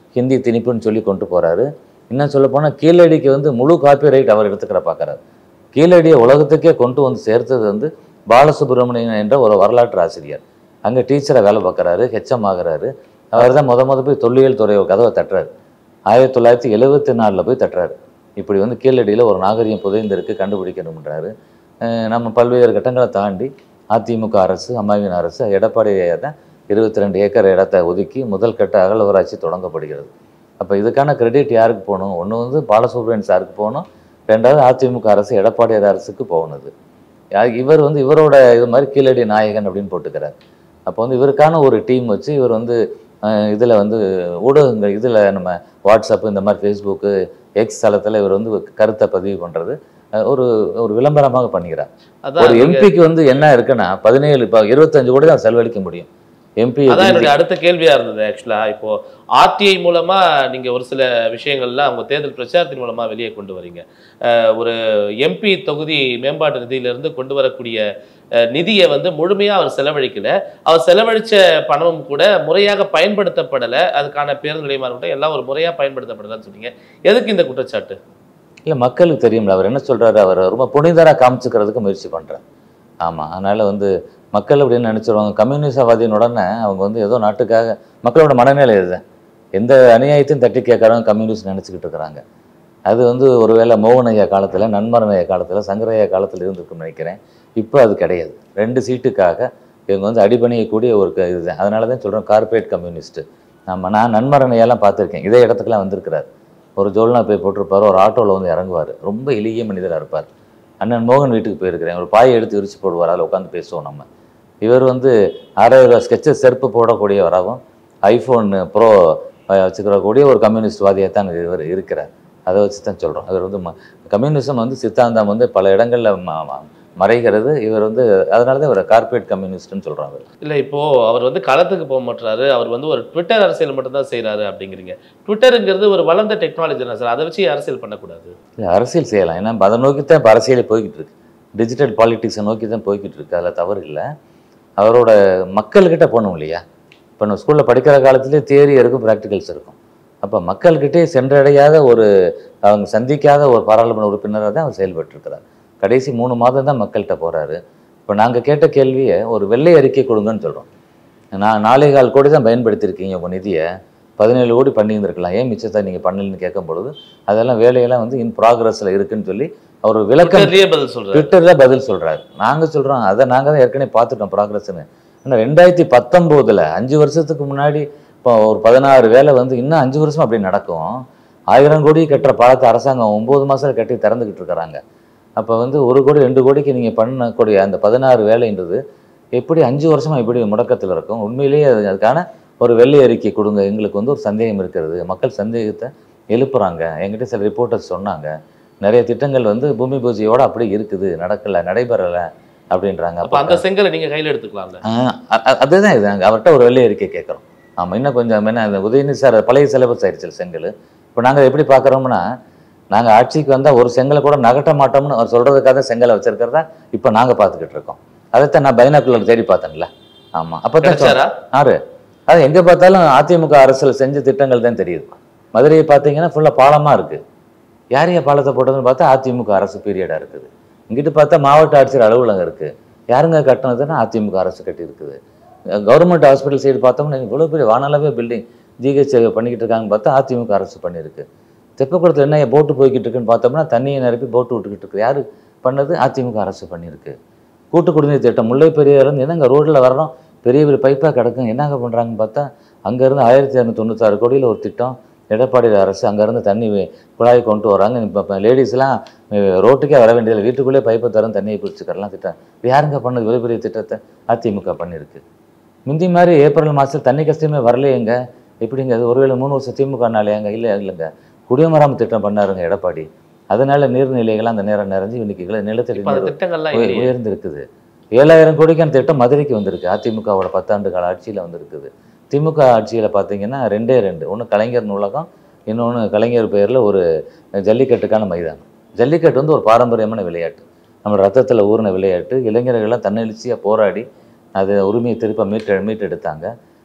ஹிந்தி திணிப்புன்னு சொல்லி கொண்டு போகிறாரு இன்னும் சொல்ல போனால் கீழடிக்கு வந்து முழு காப்பி ரைட் அவர் எடுத்துக்கிற பார்க்குறாரு கீழடியை உலகத்துக்கே கொண்டு வந்து சேர்த்தது வந்து பாலசுப்ரமணியன் என்ற ஒரு வரலாற்று ஆசிரியர் அங்கே டீச்சரை வேலை பார்க்குறாரு ஹெச்எம் ஆகுறாரு அவர் தான் முத முத போய் தொல்லியல் துறை கதவை தட்டுறாரு ஆயிரத்தி தொள்ளாயிரத்தி எழுபத்தி நாலில் போய் தட்டுறாரு இப்படி வந்து கீழடியில் ஒரு நாகரிகம் புதைந்திருக்கு கண்டுபிடிக்கணும்ன்றாரு அஹ் நம்ம பல்வேறு கட்டங்களை தாண்டி அதிமுக அரசு அம்மாவின் அரசு எடப்பாடி தான் இருபத்தி ரெண்டு ஏக்கர் இடத்தை ஒதுக்கி முதல் கட்ட அகலவராட்சி தொடங்கப்படுகிறது அப்போ இதுக்கான கிரெடிட் யாருக்கு போகணும் ஒன்று வந்து பாலசுப்ரமணியன் சாருக்கு போகணும் ரெண்டாவது அதிமுக அரசு எடப்பாடியார் அரசுக்கு போகணுது யா- இவர் வந்து இவரோட இது மாதிரி கீழடி நாயகன் அப்படின்னு போட்டுக்கிறார் அப்போ வந்து இவருக்கான ஒரு டீம் வச்சு இவர் வந்து இதில் வந்து ஊடகங்கள் இதில் நம்ம வாட்ஸ்அப் இந்த மாதிரி ஃபேஸ்புக்கு எக்ஸ் தளத்தில் இவர் வந்து கருத்தை பதிவு பண்ணுறது ஒரு ஒரு விளம்பரமாக பண்ணுகிறார் அதான் ஒரு நீங்க- எம்பிக்கு வந்து என்ன இருக்குன்னா பதினேழு இப்போ இருபத்தஞ்சு கோடி தான் செலவழிக்க முடியும் எம்பி அதான் என்னுடைய அடுத்த கேள்வியா இருந்தது ஆக்சுவலா இப்போ ஆர்டிஐ மூலமா நீங்க ஒரு சில விஷயங்கள்லாம் அவங்க தேர்தல் பிரச்சாரத்தின் மூலமா வெளியே கொண்டு வரீங்க அஹ் ஒரு எம்பி தொகுதி மேம்பாட்டு நிதியிலிருந்து கொண்டு வரக்கூடிய அஹ், நிதியை வந்து முழுமையா அவர் செலவழிக்கல அவர் செலவழிச்ச பணமும் கூட முறையாக பயன்படுத்தப்படல அதுக்கான பேருந்து நிலையமா இருக்கட்டும் எல்லாம் ஒரு முறையா பயன்படுத்தப்படலன்னு சொன்னீங்க எதுக்கு இந்த குற்றச்சாட்டு இல்லை மக்களுக்கு தெரியும்ல அவர் என்ன சொல்றாரு அவர் ரொம்ப புனிதராக காமிச்சுக்கிறதுக்கு முயற்சி பண்றார் ஆமாம் அதனால வந்து மக்கள் அப்படின்னு நினச்சிருவாங்க கம்யூனிசவாதியின் உடனே அவங்க வந்து ஏதோ நாட்டுக்காக மக்களோட மனநிலை இதுதான் எந்த அநியாயத்தையும் தட்டி கேட்கறவங்க கம்யூனிஸ்ட் நினச்சிக்கிட்டு இருக்கிறாங்க அது வந்து ஒருவேளை மோகனையா காலத்தில் நன்மரணையா காலத்தில் சங்கரையா காலத்தில் இருந்திருக்குன்னு நினைக்கிறேன் இப்போ அது கிடையாது ரெண்டு சீட்டுக்காக இவங்க வந்து அடிபணியக்கூடிய ஒரு க- இதுதான் அதனால தான் சொல்கிறோம் கார்ப்பரேட் கம்யூனிஸ்ட்டு நம்ம நான் நன்மரணையெல்லாம் பார்த்துருக்கேன் இதே இடத்துக்குலாம் வந்திருக்கிறார் ஒரு ஜோல்னா போய் போட்டிருப்பார் ஒரு ஆட்டோவில் வந்து இறங்குவார் ரொம்ப எளிய மனிதராக இருப்பார் அண்ணன் மோகன் வீட்டுக்கு போயிருக்கிறேன் ஒரு பாயை எடுத்து விரிச்சு போடுவார் அதில் உட்காந்து பேசுவோம் நம்ம இவர் வந்து ஆறாயிரம் ரூபா ஸ்கெட்சஸ் செருப்பு போடக்கூடியவராகவும் ஐஃபோன் ப்ரோ வச்சுக்கிறக்கூடிய ஒரு கம்யூனிஸ்ட் வாதியாக தான் இவர் இருக்கிறார் அதை வச்சு தான் சொல்கிறோம் அவர் வந்து ம கம்யூனிசம் வந்து சித்தாந்தம் வந்து பல இடங்களில் ம ம- மறைகிறது இவர் வந்து அதனால தான் இவர் கார்ப்பரேட் கம்யூனிஸ்ட்னு சொல்கிறாங்க இல்ல இப்போ அவர் வந்து களத்துக்கு போக மாட்டாரு அவர் வந்து ஒரு ட்விட்டர் அரசியல் மட்டும் தான் செய்யறாரு அப்படிங்கிறீங்க ட்விட்டருங்கிறது ஒரு வளர்ந்த டெக்னாலஜி தான் சார் அதை வச்சு அரசியல் பண்ணக்கூடாது இல்ல, அரசியல் செய்யலாம் ஏன்னா இப்ப அதை நோக்கி தான் இப்போ அரசியலே போய்கிட்டு இருக்கு டிஜிட்டல் பாலிட்டிக்ஸை நோக்கி தான் போய்கிட்டு இருக்கு அதில் தவறு இல்லை அவரோட மக்கள்கிட்ட போகணும் இல்லையா இப்போ நம்ம ஸ்கூலில் படிக்கிற காலத்துலேயே தியரி இருக்கும் ப்ராக்டிகல்ஸ் இருக்கும் அப்போ மக்கள்கிட்டே சென்றடையாத ஒரு அவங்க சந்திக்காத ஒரு பாராளுமன்ற உறுப்பினராக தான் அவர் செயல்பட்டு இருக்கிறார் கடைசி மூணு மாதம் தான் மக்கள்கிட்ட போகிறாரு இப்போ நாங்கள் கேட்ட கேள்வியை ஒரு வெள்ளை அறிக்கை கொடுங்கன்னு சொல்கிறோம் நான் நாலே கால் கோடி தான் பயன்படுத்தியிருக்கீங்க உங்கள் நிதியை பதினேழு கோடி பண்ணியிருந்திருக்கலாம் ஏன் மிச்சத்தை நீங்கள் பண்ணலன்னு கேட்கும் பொழுது அதெல்லாம் வேலையெல்லாம் வந்து இன் ப்ராக்ரஸில் இருக்குன்னு சொல்லி அவர் ஒரு விளக்கம் ட்விட்டர்லயே பதில் சொல்றாரு ட்விட்டரில் பதில் சொல்றாரு நாங்க சொல்றோம் அதை நாங்க தான் ஏற்கனவே பார்த்துட்டோம் ப்ராக்ரஸ்னு ஆனால் ரெண்டாயிரத்தி பத்தொம்போதில் அஞ்சு வருஷத்துக்கு முன்னாடி இப்போ ஒரு பதினாறு வேலை வந்து இன்னும் அஞ்சு வருஷம் அப்படி நடக்கும் ஆயிரம் கோடி கட்டுற பாலத்தை அரசாங்கம் ஒம்பது மாதம் கட்டி திறந்துக்கிட்டு இருக்கிறாங்க அப்போ வந்து ஒரு கோடி ரெண்டு கோடிக்கு நீங்கள் பண்ணக்கூடிய அந்த பதினாறு வேலைன்றது எப்படி அஞ்சு வருஷமா இப்படி முடக்கத்தில் இருக்கும் உண்மையிலேயே அது அதுக்கான ஒரு வெள்ளை அறிக்கை கொடுங்க எங்களுக்கு வந்து ஒரு சந்தேகம் இருக்கிறது மக்கள் சந்தேகத்தை எழுப்புறாங்க என்கிட்ட சில ரிப்போர்ட்டர்ஸ் சொன்னாங்க நிறைய திட்டங்கள் வந்து பூமி பூஜையோட அப்படியே இருக்குது நடக்கல நடைபெறலை அப்படின்றாங்க அப்ப அந்த செங்கலை நீங்க கையில எடுத்துக்கலாம்ல ஆ, அ- அ- அதுதான் இது நாங்கள் அவர்கிட்ட ஒரு வெள்ளை அறிக்கை கேட்குறோம் ஆமாம் இன்னும் கொஞ்சம் என்ன இந்த உதயநிதி சார் பழைய சிலபஸ் ஆயிடுச்சு செங்கல் இப்போ நாங்கள் எப்படி பார்க்குறோம்னா நாங்கள் ஆட்சிக்கு வந்தால் ஒரு செங்கலை கூட நகட்ட மாட்டோம்னு அவர் சொல்கிறதுக்காக செங்கலை வச்சிருக்கிறதா இப்போ நாங்கள் பார்த்துக்கிட்டு இருக்கோம் அதைத்தான் நான் பைனாக்குலர் தேடி பார்த்தேன்ல ஆமாம் அப்போ தான் கிடைச்சாரா ஆறு அது எங்கே பார்த்தாலும் அதிமுக அரசில் செஞ்ச திட்டங்கள் தான் தெரியுது மதுரையை பார்த்தீங்கன்னா ஃபுல்லாக பாலமாக இருக்குது யார் யார் பாலத்தை போட்டதுன்னு பார்த்தா அதிமுக அரசு பீரியடாக இருக்குது இங்கிட்டு பார்த்தா மாவட்ட ஆட்சியர் அலுவலகம் இருக்குது யாருங்க கட்டினதுன்னா அதிமுக அரசு கட்டி இருக்குது கவர்மெண்ட் ஹாஸ்பிட்டல் சைடு பார்த்தோம்னா இவ்வளோ பெரிய வானளவே பில்டிங் ஜிஹெச் பண்ணிக்கிட்டு இருக்காங்கன்னு பார்த்தா அதிமுக அரசு பண்ணியிருக்கு தெப்பக்குளத்தில் என்ன போட்டு போய்கிட்டு இருக்குன்னு பார்த்தோம்னா தண்ணியை நிரப்பி போட்டு விட்டுக்கிட்டு இருக்கு யார் பண்ணது அதிமுக அரசு பண்ணியிருக்கு கூட்டு குடிநீர் திட்டம் முல்லை பெரியாருந்து என்னங்க ரோட்டில் வர்றோம் பெரிய பெரிய பைப்பாக கிடக்கும் என்னங்க பண்ணுறாங்கன்னு பார்த்தா அங்கேருந்து ஆயிரத்தி இரநூத்தொண்ணூத்தாறு கோடியில் ஒரு திட்டம் எடப்பாடி அரசு அங்கேருந்து தண்ணி வே- குழாய் கொண்டு வராங்க இப்போ லேடிஸ்லாம் ரோட்டுக்கே வர வேண்டியதில்லை வீட்டுக்குள்ளே பைப்பை தரம் தண்ணியை பிடிச்சிக்கிறலாம் திட்டம் இது யாருங்க பண்ணது இவ்வளோ பெரிய திட்டத்தை அதிமுக பண்ணியிருக்கு முந்தி மாதிரி ஏப்ரல் மாதம் தண்ணி கஷ்டமே வரலையேங்க எப்படிங்க அது ஒருவேளை மூணு வருஷம் திமுகனாலேயாங்க இல்லை இல்லைங்க குடிமராமத்து திட்டம் பண்ணாருங்க எடப்பாடி அதனால நீர்நிலைகள் அந்த நேரம் நிறைஞ்சு இன்னைக்கு நில- நிலத்தடி இப்ப அந்த நீர் திட்டங்கள்லாம் உய- இல்லையே உயர்ந்திருக்குது ஏழாயிரம் கோடிக்கான திட்டம் மதுரைக்கு வந்திருக்கு அதிமுகவோட பத்தாண்டு கால ஆட்சியில் வந்திருக்குது திமுக ஆட்சியில் பார்த்தீங்கன்னா ரெண்டே ரெண்டு ஒன்று கலைஞர் நூலகம் இன்னொன்று கலைஞர் பெயரில் ஒரு ஜல்லிக்கட்டுக்கான மைதானம் ஜல்லிக்கட்டு வந்து ஒரு பாரம்பரியமான விளையாட்டு நம்ம ரத்தத்தில் ஊறின விளையாட்டு இளைஞர்கள்லாம் தன்னெழுச்சியாக போராடி அது உரிமையை திருப்ப மீட்டு மீட்டெடுத்தாங்க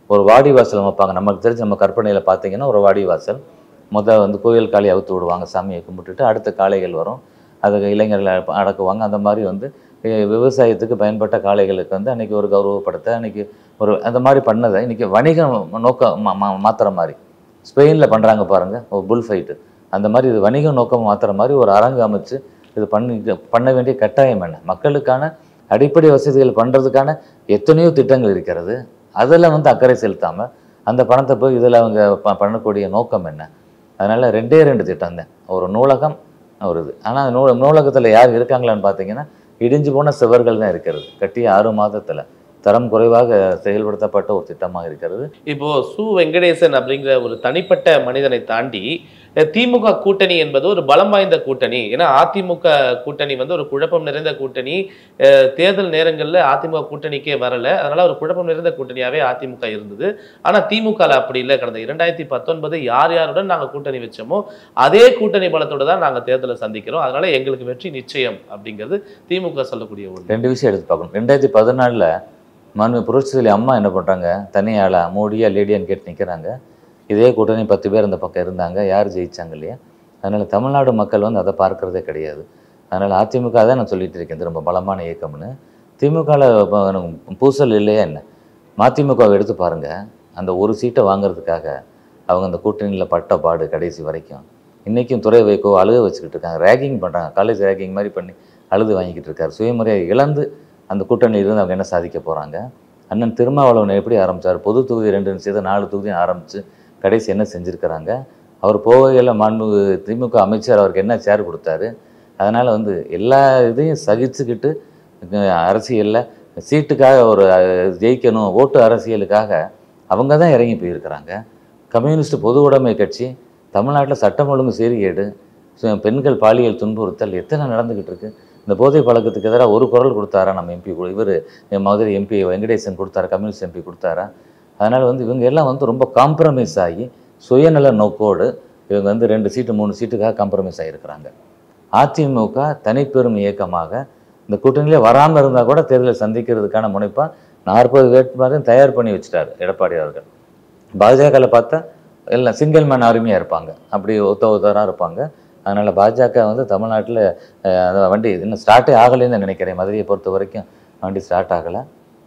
ஒரு வாடி வாசல் வைப்பாங்க நமக்கு தெரிஞ்சு நம்ம கற்பனையில் பார்த்தீங்கன்னா ஒரு வாடி வாசல் முத வந்து கோயில் காளி அவுத்து விடுவாங்க சாமியை கும்பிட்டுட்டு அடுத்த காளைகள் வரும் அதுக்கு இளைஞர்களை அடப்ப- அடக்குவாங்க அந்த மாதிரி வந்து அஹ், விவசாயத்துக்கு பயன்பட்ட காளைகளுக்கு வந்து அன்னைக்கு ஒரு கௌரவப்படுத்த அன்னைக்கு ஒரு அந்த மாதிரி பண்ணதை இன்னைக்கு வணிகம் நோக்கம் மா- மா- மாத்துற மாதிரி ஸ்பெயினில் பண்ணுறாங்க பாருங்க ஒரு புல் ஃபைட்டு அந்த மாதிரி இது வணிக நோக்கம் மாத்துற மாதிரி ஒரு அரங்கு அமைச்சு இது பண்ணி பண்ண வேண்டிய கட்டாயம் என்ன மக்களுக்கான அடிப்படை வசதிகள் பண்ணுறதுக்கான எத்தனையோ திட்டங்கள் இருக்கிறது அதில் வந்து அக்கறை செலுத்தாமல் அந்த பணத்தை போய் இதில் அவங்க ப- பண்ணக்கூடிய நோக்கம் என்ன அதனால் ரெண்டே ரெண்டு திட்டம் தான் ஒரு நூலகம் ஒரு இது ஆனால் நூ நூலகத்தில் யார் இருக்காங்களான்னு பார்த்தீங்கன்னா இடிஞ்சு போன சுவர்கள் தான் இருக்கிறது கட்டிய ஆறு மாதத்தில் தரம் குறைவாக செயல்படுத்தப்பட்ட ஒரு திட்டமாக இருக்கிறது இப்போ சு வெங்கடேசன் அப்படிங்கிற ஒரு தனிப்பட்ட மனிதனை தாண்டி அஹ், திமுக கூட்டணி என்பது ஒரு பலம் வாய்ந்த கூட்டணி ஏன்னா அதிமுக கூட்டணி வந்து ஒரு குழப்பம் நிறைந்த கூட்டணி அஹ், தேர்தல் நேரங்களில் அதிமுக கூட்டணிக்கே வரல அதனால ஒரு குழப்பம் நிறைந்த கூட்டணியாவே அதிமுக இருந்தது ஆனா திமுக ல அப்படி இல்லை கடந்த இரண்டாயிரத்தி பத்தொன்பது யார் யாருடன் நாங்க கூட்டணி வச்சோமோ அதே கூட்டணி பலத்தோட தான் நாங்க தேர்தலை சந்திக்கிறோம் அதனால எங்களுக்கு வெற்றி நிச்சயம் அப்படிங்கிறது திமுக சொல்லக்கூடிய ஒன்று ரெண்டு விஷயம் எடுத்து பார்க்கணும் ரெண்டாயிரத்தி பதினாலில் மனு புரட்சித்தலை அம்மா என்ன பண்ணுறாங்க தனியாளா மோடியா லேடியான்னு கேட்டு நிற்கிறாங்க இதே கூட்டணி பத்து பேர் அந்த பக்கம் இருந்தாங்க யார் ஜெயிச்சாங்க இல்லையா அதனால் தமிழ்நாடு மக்கள் வந்து அதை பார்க்கறதே கிடையாது அதனால் அதிமுக தான் நான் சொல்லிட்டு இருக்கேன் இது ரொம்ப பலமான இயக்கம்னு திமுகவில் பூசல் இல்லையா என்ன மதிமுகவை எடுத்து பாருங்க அந்த ஒரு சீட்டை வாங்குறதுக்காக அவங்க அந்த கூட்டணியில் பட்ட பாடு கடைசி வரைக்கும் இன்றைக்கும் துறை வைக்கோ அழுக வச்சுக்கிட்டு இருக்காங்க ரேகிங் பண்ணுறாங்க காலேஜ் ரேகிங் மாதிரி பண்ணி அழுது வாங்கிக்கிட்டு இருக்காரு சுயமரியாதை இழந்து அந்த கூட்டணியில் இருந்து அவங்க என்ன சாதிக்க போகிறாங்க அண்ணன் திருமாவளவன் எப்படி ஆரம்பித்தார் பொது தொகுதி ரெண்டு செய்த நாலு தொகுதியும் ஆரம்பித்து கடைசி என்ன செஞ்சுருக்கிறாங்க அவர் போகையில் மாண்பு திமுக அமைச்சர் அவருக்கு என்ன சேர் கொடுத்தாரு அதனால் வந்து எல்லா இதையும் சகிச்சுக்கிட்டு அரசியலில் சீட்டுக்காக ஒரு அஹ், ஜெயிக்கணும் ஓட்டு அரசியலுக்காக அவங்க தான் இறங்கி போயிருக்கிறாங்க கம்யூனிஸ்ட் பொது உடைமை கட்சி தமிழ்நாட்டில் சட்டம் ஒழுங்கு சீர்கேடு சு- பெண்கள் பாலியல் துன்புறுத்தல் எத்தனை நடந்துக்கிட்டு இருக்கு இந்த போதை பழக்கத்துக்கு எதிராக ஒரு குரல் கொடுத்தாரா நம்ம எம்பி இவர் மதுரை எம்பி வெங்கடேசன் கொடுத்தாரா கம்யூனிஸ்ட் எம்பி கொடுத்தாரா அதனால் வந்து இவங்க எல்லாம் வந்து ரொம்ப காம்ப்ரமைஸ் ஆகி சுயநல நோக்கோடு இவங்க வந்து ரெண்டு சீட்டு மூணு சீட்டுக்காக காம்ப்ரமைஸ் ஆகியிருக்கிறாங்க அதிமுக தனிப்பெரும் இயக்கமாக இந்த கூட்டணியிலே வராமல் இருந்தால் கூட தேர்தலை சந்திக்கிறதுக்கான முனைப்பாக நாற்பது வேட்பாளரையும் தயார் பண்ணி வச்சுட்டாரு எடப்பாடி அவர்கள் பாஜகவில் பார்த்தா எல்லாம் சிங்கிள் மேன் ஆர்மியாக இருப்பாங்க அப்படி ஒத்த ஒத்தராக இருப்பாங்க அதனால் பாஜக வந்து தமிழ்நாட்டில் வண்டி இன்னும் ஸ்டார்ட்டே ஆகலைன்னு நினைக்கிறேன் மதுரையை பொறுத்த வரைக்கும் வண்டி ஸ்டார்ட் ஆகலை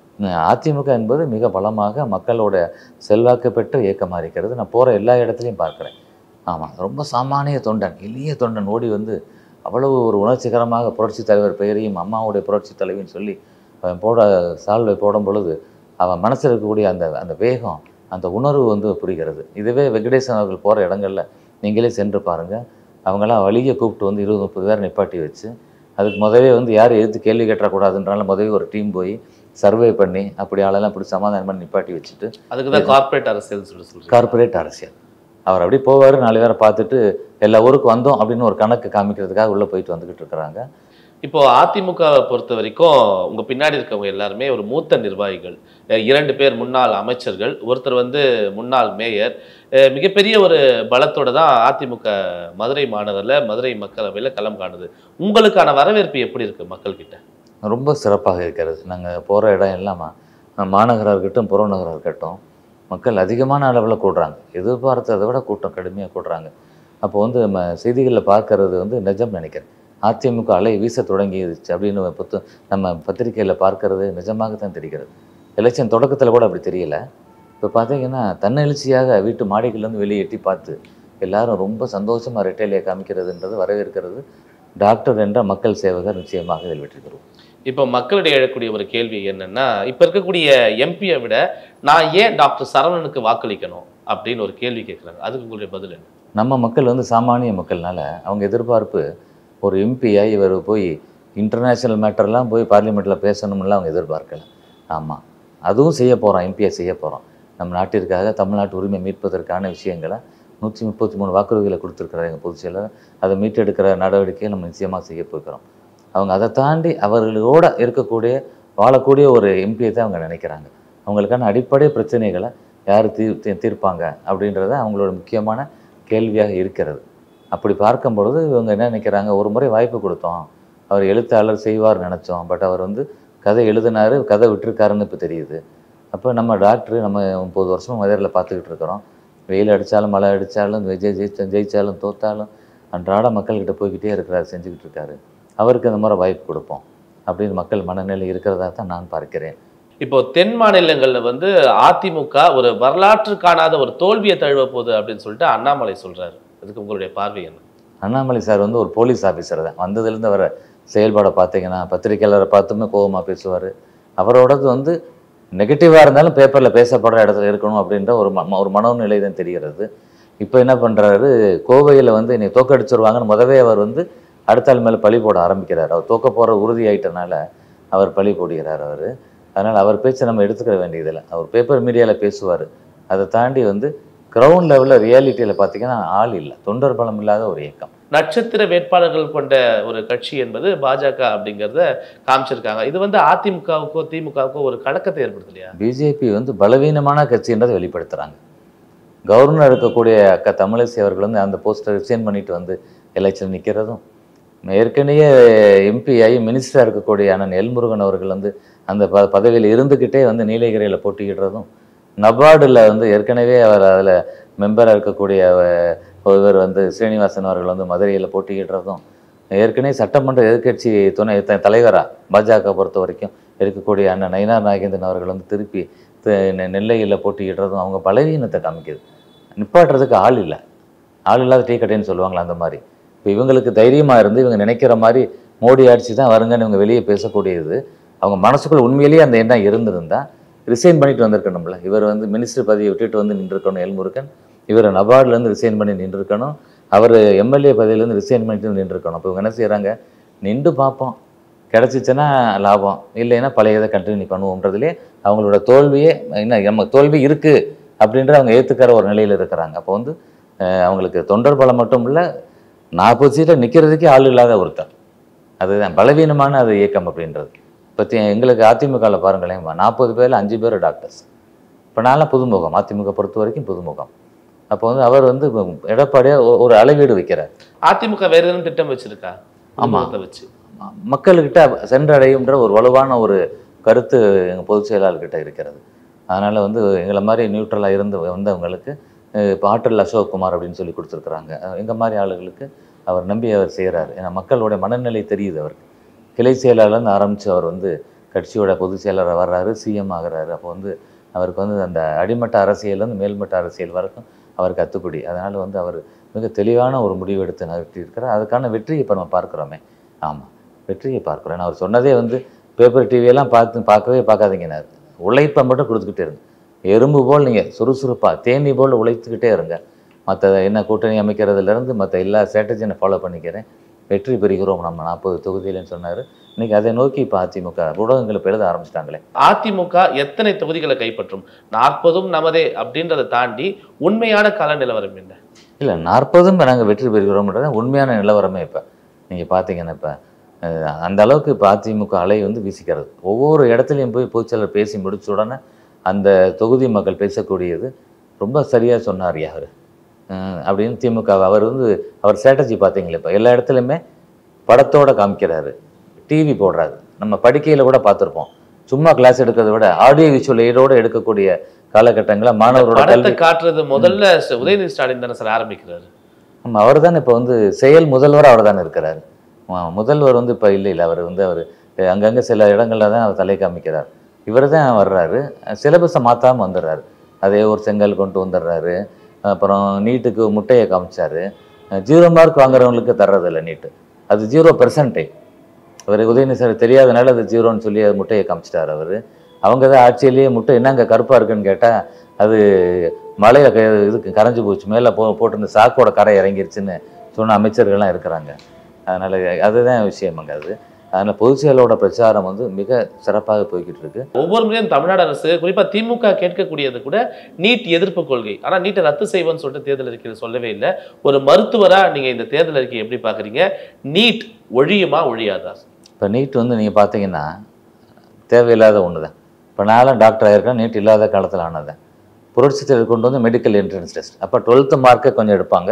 அதிமுக என்பது மிக பலமாக மக்களோட செல்வாக்கு பெற்ற இயக்கமாக இருக்கிறது நான் போகிற எல்லா இடத்துலையும் பார்க்குறேன் ஆமாம் ரொம்ப சாமானிய தொண்டன் எளிய தொண்டன் ஓடி வந்து அவ்வளவு ஒரு உணர்ச்சிகரமாக புரட்சி தலைவர் பெயரையும் அம்மாவுடைய புரட்சி தலைவின்னு சொல்லி அவன் போட சால்வை போடும் பொழுது அவன் மனசில் இருக்கக்கூடிய அந்த அந்த வேகம் அந்த உணர்வு வந்து புரிகிறது இதுவே வெங்கடேசன் அவர்கள் போகிற இடங்கள்ல நீங்களே சென்று பாருங்கள் அவங்களாம் வழியை கூப்பிட்டு வந்து இருபது முப்பது பேர் நிப்பாட்டி வச்சு அதுக்கு முதவே வந்து யாரும் எதிர்த்து கேள்வி கேட்டக்கூடாதுன்றனால முதவே ஒரு டீம் போய் சர்வே பண்ணி அப்படி ஆளெல்லாம் இப்படி சமாதானம் பண்ணி நிப்பாட்டி வச்சுட்டு அதுக்கு தான் கார்ப்பரேட் அரசியல் சொல்லி சொல்றீங்க கார்ப்பரேட் அரசியல் அவர் அப்படி போவார் நாலு பேரை பார்த்துட்டு எல்லா ஊருக்கு வந்தோம் அப்படின்னு ஒரு கணக்கு காமிக்கிறதுக்காக உள்ளே போயிட்டு வந்துக்கிட்டு இருக்கிறாங்க இப்போ அதிமுகவை பொறுத்த வரைக்கும் உங்க பின்னாடி இருக்கவங்க எல்லாருமே ஒரு மூத்த நிர்வாகிகள் அஹ் இரண்டு பேர் முன்னாள் அமைச்சர்கள் ஒருத்தர் வந்து முன்னாள் மேயர் அஹ் மிகப்பெரிய ஒரு பலத்தோட தான் அதிமுக மதுரை மாநகரில் மதுரை மக்களவையில் களம் காணுது உங்களுக்கான வரவேற்பு எப்படி இருக்கு மக்கள்கிட்ட ரொம்ப சிறப்பாக இருக்கிறது நாங்கள் போகிற இடம் எல்லாமா மாநகராக இருக்கட்டும் புறநகராக இருக்கட்டும் மக்கள் அதிகமான அளவில் கூடுறாங்க எதிர்பார்த்ததை விட கூட்டம் கடுமையாக கூடுறாங்க அப்போ வந்து நம்ம செய்திகளில் பார்க்கறது வந்து நிஜம் நினைக்கிறேன் அதிமுக அலை வீச தொடங்கிடுச்சு அப்படின்னு புத்து நம்ம பத்திரிக்கையில் பார்க்கறது நிஜமாக தான் தெரிகிறது எலெக்ஷன் தொடக்கத்தில் கூட அப்படி தெரியல இப்போ பார்த்தீங்கன்னா தன்னெழுச்சியாக வீட்டு மாடிகள்லேருந்து வெளியே எட்டி பார்த்து எல்லாரும் ரொம்ப சந்தோஷமாக ரெட்டையிலே காமிக்கிறதுன்றது வரவேற்கிறது டாக்டர் என்ற மக்கள் சேவகர் நிச்சயமாக இதில் வெற்றி பெறுவோம் இப்போ மக்களிடையே எழக்கூடிய ஒரு கேள்வி என்னன்னா இப்போ இருக்கக்கூடிய எம்பியை விட நான் ஏன் டாக்டர் சரவணனுக்கு வாக்களிக்கணும் அப்படின்னு ஒரு கேள்வி கேட்குறாங்க அதுக்கு உங்களுடைய பதில் என்ன நம்ம மக்கள் வந்து சாமானிய மக்கள்னால அவங்க எதிர்பார்ப்பு ஒரு எம்பியாக இவர் போய் இன்டர்நேஷ்னல் மேட்டர்லாம் போய் பார்லிமெண்ட்டில் பேசணும்லாம் அவங்க எதிர்பார்க்கல ஆமாம் அதுவும் செய்ய போகிறோம் எம்பியை செய்ய போகிறோம் நம்ம நாட்டிற்காக தமிழ்நாட்டு உரிமை மீட்பதற்கான விஷயங்களை நூற்றி முப்பத்தி மூணு வாக்குறுதிகளை கொடுத்துருக்குறாங்க எங்கள் பொதுச் செயலர் அதை மீட்டெடுக்கிற நடவடிக்கையை நம்ம நிச்சயமாக செய்ய போகிறோம் அவங்க அதை தாண்டி அவர்களோட இருக்கக்கூடிய வாழக்கூடிய ஒரு எம்பியை தான் அவங்க நினைக்கிறாங்க அவங்களுக்கான அடிப்படை பிரச்சனைகளை யார் தீர் தீ- தீர்ப்பாங்க அப்படின்றத அவங்களோட முக்கியமான கேள்வியாக இருக்கிறது அப்படி பார்க்கும் பொழுது இவங்க என்ன நினைக்கிறாங்க ஒரு முறை வாய்ப்பு கொடுத்தோம் அவர் எழுத்தாளர் செய்வார் நினச்சோம் பட் அவர் வந்து கதை எழுதினாரு கதை விட்டிருக்காருன்னு இப்போ தெரியுது அப்போ நம்ம டாக்டர் நம்ம முப்பது வருஷமாக மதுரையில் பார்த்துக்கிட்டு இருக்கிறோம் வெயில் அடித்தாலும் மழை அடித்தாலும் விஜய் ஜெயிச்ச ஜெயித்தாலும் தோத்தாலும் அன்றாட மக்கள்கிட்ட போய்கிட்டே இருக்கிறாரு செஞ்சுக்கிட்டு இருக்காரு அவருக்கு அந்த மாதிரி வாய்ப்பு கொடுப்போம் அப்படின்னு மக்கள் மனநிலை இருக்கிறதா தான் நான் பார்க்கிறேன் இப்போ தென் மாநிலங்கள்ல வந்து அதிமுக ஒரு வரலாற்று காணாத ஒரு தோல்வியை தழுவ போகுது அப்படின்னு சொல்லிட்டு அண்ணாமலை சொல்றாரு அதுக்கு உங்களுடைய பார்வை என்ன அண்ணாமலை சார் வந்து ஒரு போலீஸ் ஆஃபீஸர் தான் வந்ததுலேருந்து வர செயல்பாடை பார்த்தீங்கன்னா பத்திரிக்கையாளரை பார்த்துமே கோபமாக பேசுவார் அவரோடது வந்து நெகட்டிவாக இருந்தாலும் பேப்பரில் பேசப்படுற இடத்துல இருக்கணும் அப்படின்ற ஒரு ம ஒரு மனோநிலை தான் தெரிகிறது இப்போ என்ன பண்ணுறாரு கோவையில் வந்து என்னை தோக்கடிச்சிருவாங்கன்னு முதவே அவர் வந்து அடுத்த ஆள் மேலே பழி போட ஆரம்பிக்கிறார் அவர் தோக்க போகிற உறுதி ஆயிட்டனால அவர் பழி போடுகிறார் அவர் அதனால் அவர் பேச்சை நம்ம எடுத்துக்கிற வேண்டியதில்லை அவர் பேப்பர் மீடியாவில் பேசுவார் அதை தாண்டி வந்து கிரவுண்ட் லெவலில் ரியாலிட்டியில் பார்த்தீங்கன்னா ஆள் இல்லை தொண்டர் பலம் இல்லாத ஒரு இயக்கம் நட்சத்திர வேட்பாளர்கள் கொண்ட ஒரு கட்சி என்பது பாஜக அப்படிங்கிறத காமிச்சிருக்காங்க இது வந்து அதிமுகவுக்கோ திமுகவுக்கோ ஒரு கலக்கத்தை ஏற்படுது இல்லையா பிஜேபி வந்து பலவீனமான கட்சின்றதை வெளிப்படுத்துகிறாங்க கவர்னர் இருக்கக்கூடிய அக்கா தமிழிசை அவர்கள் வந்து அந்த போஸ்டர் ரிசைன் பண்ணிட்டு வந்து எலெக்ஷன் நிற்கிறதும் ஏற்கனவே எம்பி ஆகி மினிஸ்டராக இருக்கக்கூடிய அண்ணன் எல்முருகன் அவர்கள் வந்து அந்த ப பதவியில் இருந்துக்கிட்டே வந்து நீலகிரியில் போட்டியிடுறதும் நபார்டில் வந்து ஏற்கனவே அவர் அதில் மெம்பராக இருக்கக்கூடிய அஹ், இவர் வந்து ஸ்ரீனிவாசன் அவர்கள் வந்து மதுரையில் போட்டியிடுறதும் ஏற்கனவே சட்டமன்ற எதிர்க்கட்சி துணை த- தலைவரா பாஜக பொறுத்த வரைக்கும் இருக்கக்கூடிய அண்ணன் நயினார் நாகேந்திரன் அவர்கள் வந்து திருப்பி த- நெ- நெல்லையில் போட்டியிடுறதும் அவங்க பலவீனத்தை காமிக்குது நிப்பாட்டுறதுக்கு ஆள் இல்லை ஆள் இல்லாத டீ கடைன்னு சொல்லுவாங்களா அந்த மாதிரி இப்போ இவங்களுக்கு தைரியமாக இருந்து இவங்க நினைக்கிற மாதிரி மோடி ஆட்சி தான் வருங்கன்னு இவங்க வெளியே பேசக்கூடியது அவங்க மனசுக்குள்ள உண்மையிலேயே அந்த எண்ணம் இருந்திருந்தா ரிசைன் பண்ணிட்டு வந்திருக்கணும்ல இவர் வந்து மினிஸ்டர் பதவியை விட்டுட்டு வந்து நின்றுருக்கணும் எல்முருகன் இவர் நபார்ட்லேருந்து ரிசைன் பண்ணி நின்றுருக்கணும் அவர் எம்எல்ஏ பதவியிலேருந்து ரிசைன் பண்ணிட்டு நின்றுருக்கணும் அப்போ இவங்க என்ன செய்கிறாங்க நின்று பார்ப்போம் கிடச்சிச்சுன்னா லாபம் இல்லைன்னா பழையதை கண்டினியூ பண்ணுவோன்றதுலே அவங்களோட தோல்வியே என்ன நம்ம தோல்வி இருக்குது அப்படின்ற அவங்க ஏற்றுக்கிற ஒரு நிலையில் இருக்கிறாங்க அப்போ வந்து அஹ், அவங்களுக்கு தொண்டர் பலம் மட்டும் இல்லை நாற்பது சீட்டில் நிற்கிறதுக்கே ஆள் இல்லாத ஒருத்தர் அதுதான் பலவீனமான அது இயக்கம் அப்படின்றது பற்றி எங்களுக்கு அதிமுகவில் பாருங்களேன் நாற்பது பேரில் அஞ்சு பேர் டாக்டர்ஸ் இப்போ நான்லாம் புதுமுகம் அதிமுக பொறுத்த வரைக்கும் புதுமுகம் அப்போ வந்து அவர் வந்து எடப்பாடியாக ஒரு அளவீடு வைக்கிறார் அதிமுக வேற எதுவும் திட்டம் வச்சிருக்கா ஆமா. அதை வச்சு மக்கள்கிட்ட சென்றடையும்ன்ற ஒரு வலுவான ஒரு கருத்து எங்கள் பொதுச் செயலாளர்கிட்ட இருக்கிறது அதனால் வந்து எங்களை மாதிரி நியூட்ரலாக இருந்து வந்தவங்களுக்கு அஹ், இப்போ ஆற்றல் அசோக்குமார் அப்படின்னு சொல்லி கொடுத்துருக்குறாங்க எங்கள் மாதிரி ஆளுகளுக்கு அவர் நம்பி அவர் செய்கிறார் ஏன்னா மக்களுடைய மனநிலை தெரியுது அவருக்கு கிளை செயலாளர்னு ஆரம்பித்து அவர் வந்து கட்சியோட பொதுச் செயலாளர் வர்றாரு சிஎம் ஆகுறாரு அப்போ வந்து அவருக்கு வந்து அந்த அடிமட்ட அரசியல்லேருந்து மேல்மட்ட அரசியல் வரைக்கும் அவர் கத்துப்படி அதனால் வந்து அவர் மிக தெளிவான ஒரு முடிவு எடுத்து நகர்த்தி இருக்கிறார் அதுக்கான வெற்றியை இப்போ நம்ம பார்க்குறோமே ஆமாம் வெற்றியை பார்க்குறோம் ஏன்னா அவர் சொன்னதே வந்து பேப்பர் டிவியெல்லாம் பார்த்து பார்க்கவே பார்க்காதீங்கன்னாரு உழைப்பை மட்டும் கொடுத்துக்கிட்டே இருங்க எறும்பு போல் நீங்கள் சுறுசுறுப்பாக தேனி போல் உழைத்துக்கிட்டே இருங்க மற்ற என்ன கூட்டணி அமைக்கிறதுலேருந்து மற்ற எல்லா ஸ்ட்ராட்டஜியை நான் ஃபாலோ பண்ணிக்கிறேன் வெற்றி பெறுகிறோம் நம்ம நாற்பது தொகுதியிலன்னு சொன்னார் இன்னைக்கு அதை நோக்கி இப்போ அதிமுக ஊடகங்கள் இப்போ எழுத ஆரம்பிச்சிட்டாங்களே அதிமுக எத்தனை தொகுதிகளை கைப்பற்றும் நாற்பதும் நமதே அப்படின்றத தாண்டி உண்மையான கள நிலவரம் என்ன இல்லை நாற்பதும் நாங்கள் வெற்றி பெறுகிறோம்ன்றது உண்மையான நிலவரமே இப்போ நீங்கள் பார்த்தீங்கன்னா இப்போ அந்த அளவுக்கு இப்போ அதிமுக அலை வந்து வீசிக்கிறது ஒவ்வொரு இடத்துலையும் போய் பொதுச்செயலர் பேசி முடிச்ச உடனே அந்த தொகுதி மக்கள் பேசக்கூடியது ரொம்ப சரியாக சொன்னார் யார் அப்படின்னு திமுக அவர் வந்து அவர் ஸ்ட்ராட்டஜி பார்த்தீங்களா இப்போ எல்லா இடத்துலையுமே படத்தோட காமிக்கிறாரு டிவி போடுறாரு நம்ம படிக்கையில் கூட பார்த்துருப்போம் சும்மா கிளாஸ் எடுக்கிறத விட ஆடியோ விஷுவல் எய்டோட எடுக்கக்கூடிய காலகட்டங்களில் மாணவரோட படத்தை கல்வி காட்டுறது முதல்ல ச- உதயநிதி ஸ்டாலின் தானே சார் ஆரம்பிக்கிறாரு ஆமாம் அவர் தான் இப்போ வந்து செயல் முதல்வர் அவர் தானே இருக்கிறார் ஆ, முதல்வர் வந்து இப்போ இல்லை இல்லை அவர் வந்து அவர் அங்கங்கே சில இடங்களில் தான் அவர் தலை காமிக்கிறார் இவர் தான் வர்றாரு சிலபஸை மாற்றாமல் வந்துடுறாரு அதே ஒரு செங்கல் கொண்டு வந்துடுறாரு அப்புறம் நீட்டுக்கு முட்டையை காமிச்சாரு ஜீரோ மார்க் வாங்குறவங்களுக்கு தர்றதில்ல நீட்டு அது ஜீரோ பெர்சன்டேஜ் அவர் உதயநிதி சார் தெரியாதனால அது ஜீரோன்னு சொல்லி அது முட்டையை காமிச்சிட்டார் அவர் அவங்க தான் ஆட்சியிலேயே முட்டை என்னங்க கருப்பாக இருக்குன்னு கேட்டால் அது மலையில் க இதுக்கு கரைஞ்சு போச்சு மேலே போ போட்டிருந்த சாக்கோட கரை இறங்கிருச்சுன்னு சொன்ன அமைச்சர்கள்லாம் இருக்கிறாங்க அதனால் அதுதான் விஷயமாங்க அது அதனால் பொதுச்செயலோட பிரச்சாரம் வந்து மிக சிறப்பாக போய்கிட்டு இருக்கு ஒவ்வொரு முறையும் தமிழ்நாடு அரசு குறிப்பா திமுக கேட்கக்கூடியது கூட நீட் எதிர்ப்பு கொள்கை ஆனா நீட்டை ரத்து செய்வோம்னு சொல்லிட்டு தேர்தல் அறிக்கையில் சொல்லவே இல்லை ஒரு மருத்துவரா நீங்க இந்த தேர்தல் அறிக்கையை எப்படி பாக்குறீங்க நீட் ஒழியுமா ஒழியாதா இப்போ நீட் வந்து நீங்கள் பார்த்தீங்கன்னா தேவையில்லாத ஒன்று தான் இப்போ நான்லாம் டாக்டர் ஆகிருக்கேன் நீட் இல்லாத காலத்தில் ஆனதேன் புரட்சி தலைவர் கொண்டு வந்து மெடிக்கல் என்ட்ரன்ஸ் டெஸ்ட் அப்போ டுவெல்த்து மார்க்கை கொஞ்சம் எடுப்பாங்க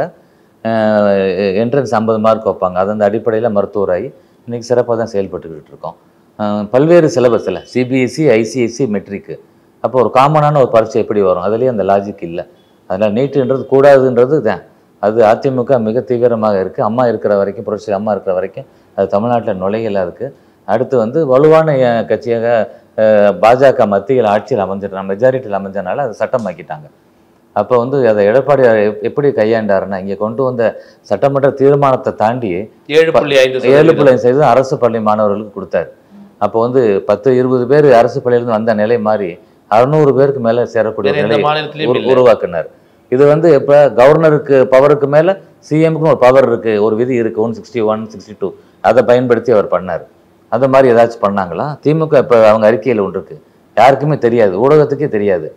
என்ட்ரன்ஸ் ஐம்பது மார்க் வைப்பாங்க அது அந்த அடிப்படையில் மருத்துவராகி இன்றைக்கி சிறப்பாக தான் செயல்பட்டுக்கிட்டு இருக்கோம் அஹ் பல்வேறு சிலபஸில் சிபிஎஸ்சி ஐசிஎஸ்சி மெட்ரிக்கு அப்போ ஒரு காமனான ஒரு பரீட்சை எப்படி வரும் அதுலேயே அந்த லாஜிக் இல்லை அதனால் நீட்டுன்றது கூடாதுன்றது தான் அது அதிமுக மிக தீவிரமாக இருக்குது அம்மா இருக்கிற வரைக்கும் புரட்சி அம்மா இருக்கிற வரைக்கும் அது தமிழ்நாட்டில் நுழையல இருக்குது அடுத்து வந்து வலுவான அஹ், கட்சியாக அஹ், பாஜக மத்தியில் ஆட்சியில் அமைஞ்சிட்டு மெஜாரிட்டியில் அமைஞ்சனால அதை சட்டமாக்கிட்டாங்க அப்போ வந்து அதை எடப்பாடி எப்- எப்படி கையாண்டாருன்னா இங்கே கொண்டு வந்த சட்டமன்ற தீர்மானத்தை தாண்டி ஏழு புள்ளி ஐந்து ஏழு சதவீதம். புள்ளி ஐந்து சதவீதம் அரசு பள்ளி மாணவர்களுக்கு கொடுத்தாரு அப்போ வந்து பத்து இருபது பேர் அரசு பள்ளியிலிருந்து வந்த நிலை மாறி அறுநூறு பேருக்கு மேலே சேரக்கூடிய வேற ஒரு எந்த நிலை மாநிலத்திலயும் உரு- இல்லை உருவாக்குனார் இது வந்து இப்போ கவர்னருக்கு பவருக்கு மேலே சிஎம்க்கும் ஒரு பவர் இருக்கு ஒரு விதி இருக்கு one sixty one sixty two அதை பயன்படுத்தி அவர் பண்ணார் அந்த மாதிரி ஏதாச்சும் பண்ணாங்களா திமுக இப்போ அவங்க அறிக்கையில் ஒன்று இருக்கு யாருக்குமே தெரியாது ஊடகத்துக்கே தெரியாது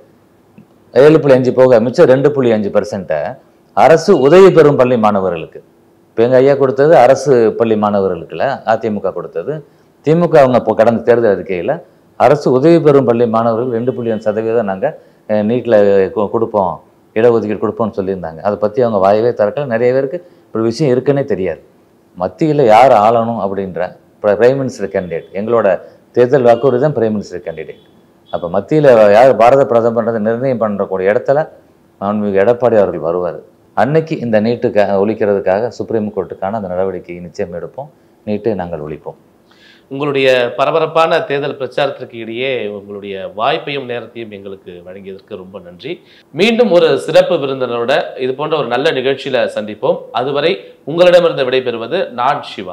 ஏழு புள்ளி அஞ்சு போக மிச்சம் ரெண்டு புள்ளி அஞ்சு பர்சன்ட்டை அரசு உதவி பெறும் பள்ளி மாணவர்களுக்கு இப்போ எங்கள் ஐயா கொடுத்தது அரசு பள்ளி மாணவர்களுக்குல அதிமுக கொடுத்தது திமுக அவங்க இப்போ கடந்த தேர்தல் அறிக்கையில் அரசு உதவி பெறும் பள்ளி மாணவர்கள் ரெண்டு புள்ளி அஞ்சு சதவீதம் நாங்கள் நீட்டில் கொடுப்போம் இடஒதுக்கீடு கொடுப்போம்னு சொல்லியிருந்தாங்க அதை பற்றி அவங்க வாயவே திறக்கல நிறைய பேருக்கு ஒரு விஷயம் இருக்குன்னே தெரியாது மத்தியில் யார் ஆளணும் அப்படின்ற பிரைம் மினிஸ்டர் கேண்டிடேட் எங்களோட தேர்தல் வாக்குறுதி தான் பிரைம் மினிஸ்டர் கேண்டிடேட் அப்போ மத்தியில் யார் பாரத பிரதமர்ன்றதை நிர்ணயம் பண்ணக்கூடிய இடத்துல மாண்புமிகு எடப்பாடி அவர்கள் வருவார் அன்னைக்கு இந்த நீட்டுக்கு ஒழிக்கிறதுக்காக சுப்ரீம் கோர்ட்டுக்கான அந்த நடவடிக்கையை நிச்சயம் எடுப்போம் நீட்டை நாங்கள் ஒழிப்போம் உங்களுடைய பரபரப்பான தேர்தல் பிரச்சாரத்திற்கு இடையே உங்களுடைய வாய்ப்பையும் நேரத்தையும் எங்களுக்கு வழங்கியதற்கு ரொம்ப நன்றி மீண்டும் ஒரு சிறப்பு விருந்தினரோட இது போன்ற ஒரு நல்ல நிகழ்ச்சியில சந்திப்போம் அதுவரை உங்களிடமிருந்து விடைபெறுவது நான் சிவா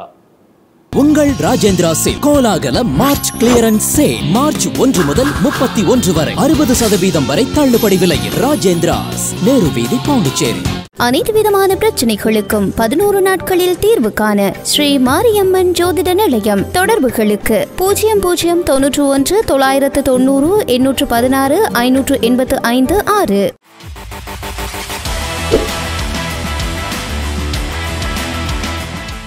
உங்கள் ராஜேந்திரா சில் கோலாகல மார்ச் கிளியரன்ஸ் சேல் மார்ச் ஒன்று முதல் முப்பத்தி ஒன்று வரை அறுபது சதவீதம் வரை தள்ளுபடி விலையில் ராஜேந்திராஸ் நேரு வீதி பாண்டிச்சேரி அனைத்து விதமான பிரச்சனைகளுக்கும் பதினோரு நாட்களில் தீர்வு காண ஸ்ரீ மாரியம்மன் ஜோதிட நிலையம் தொடர்புகளுக்கு பூஜ்ஜியம் பூஜ்ஜியம் தொன்னூற்று ஒன்று தொள்ளாயிரத்து தொண்ணூறு எண்ணூற்று பதினாறு ஐநூற்று எண்பத்து ஐந்து ஆறு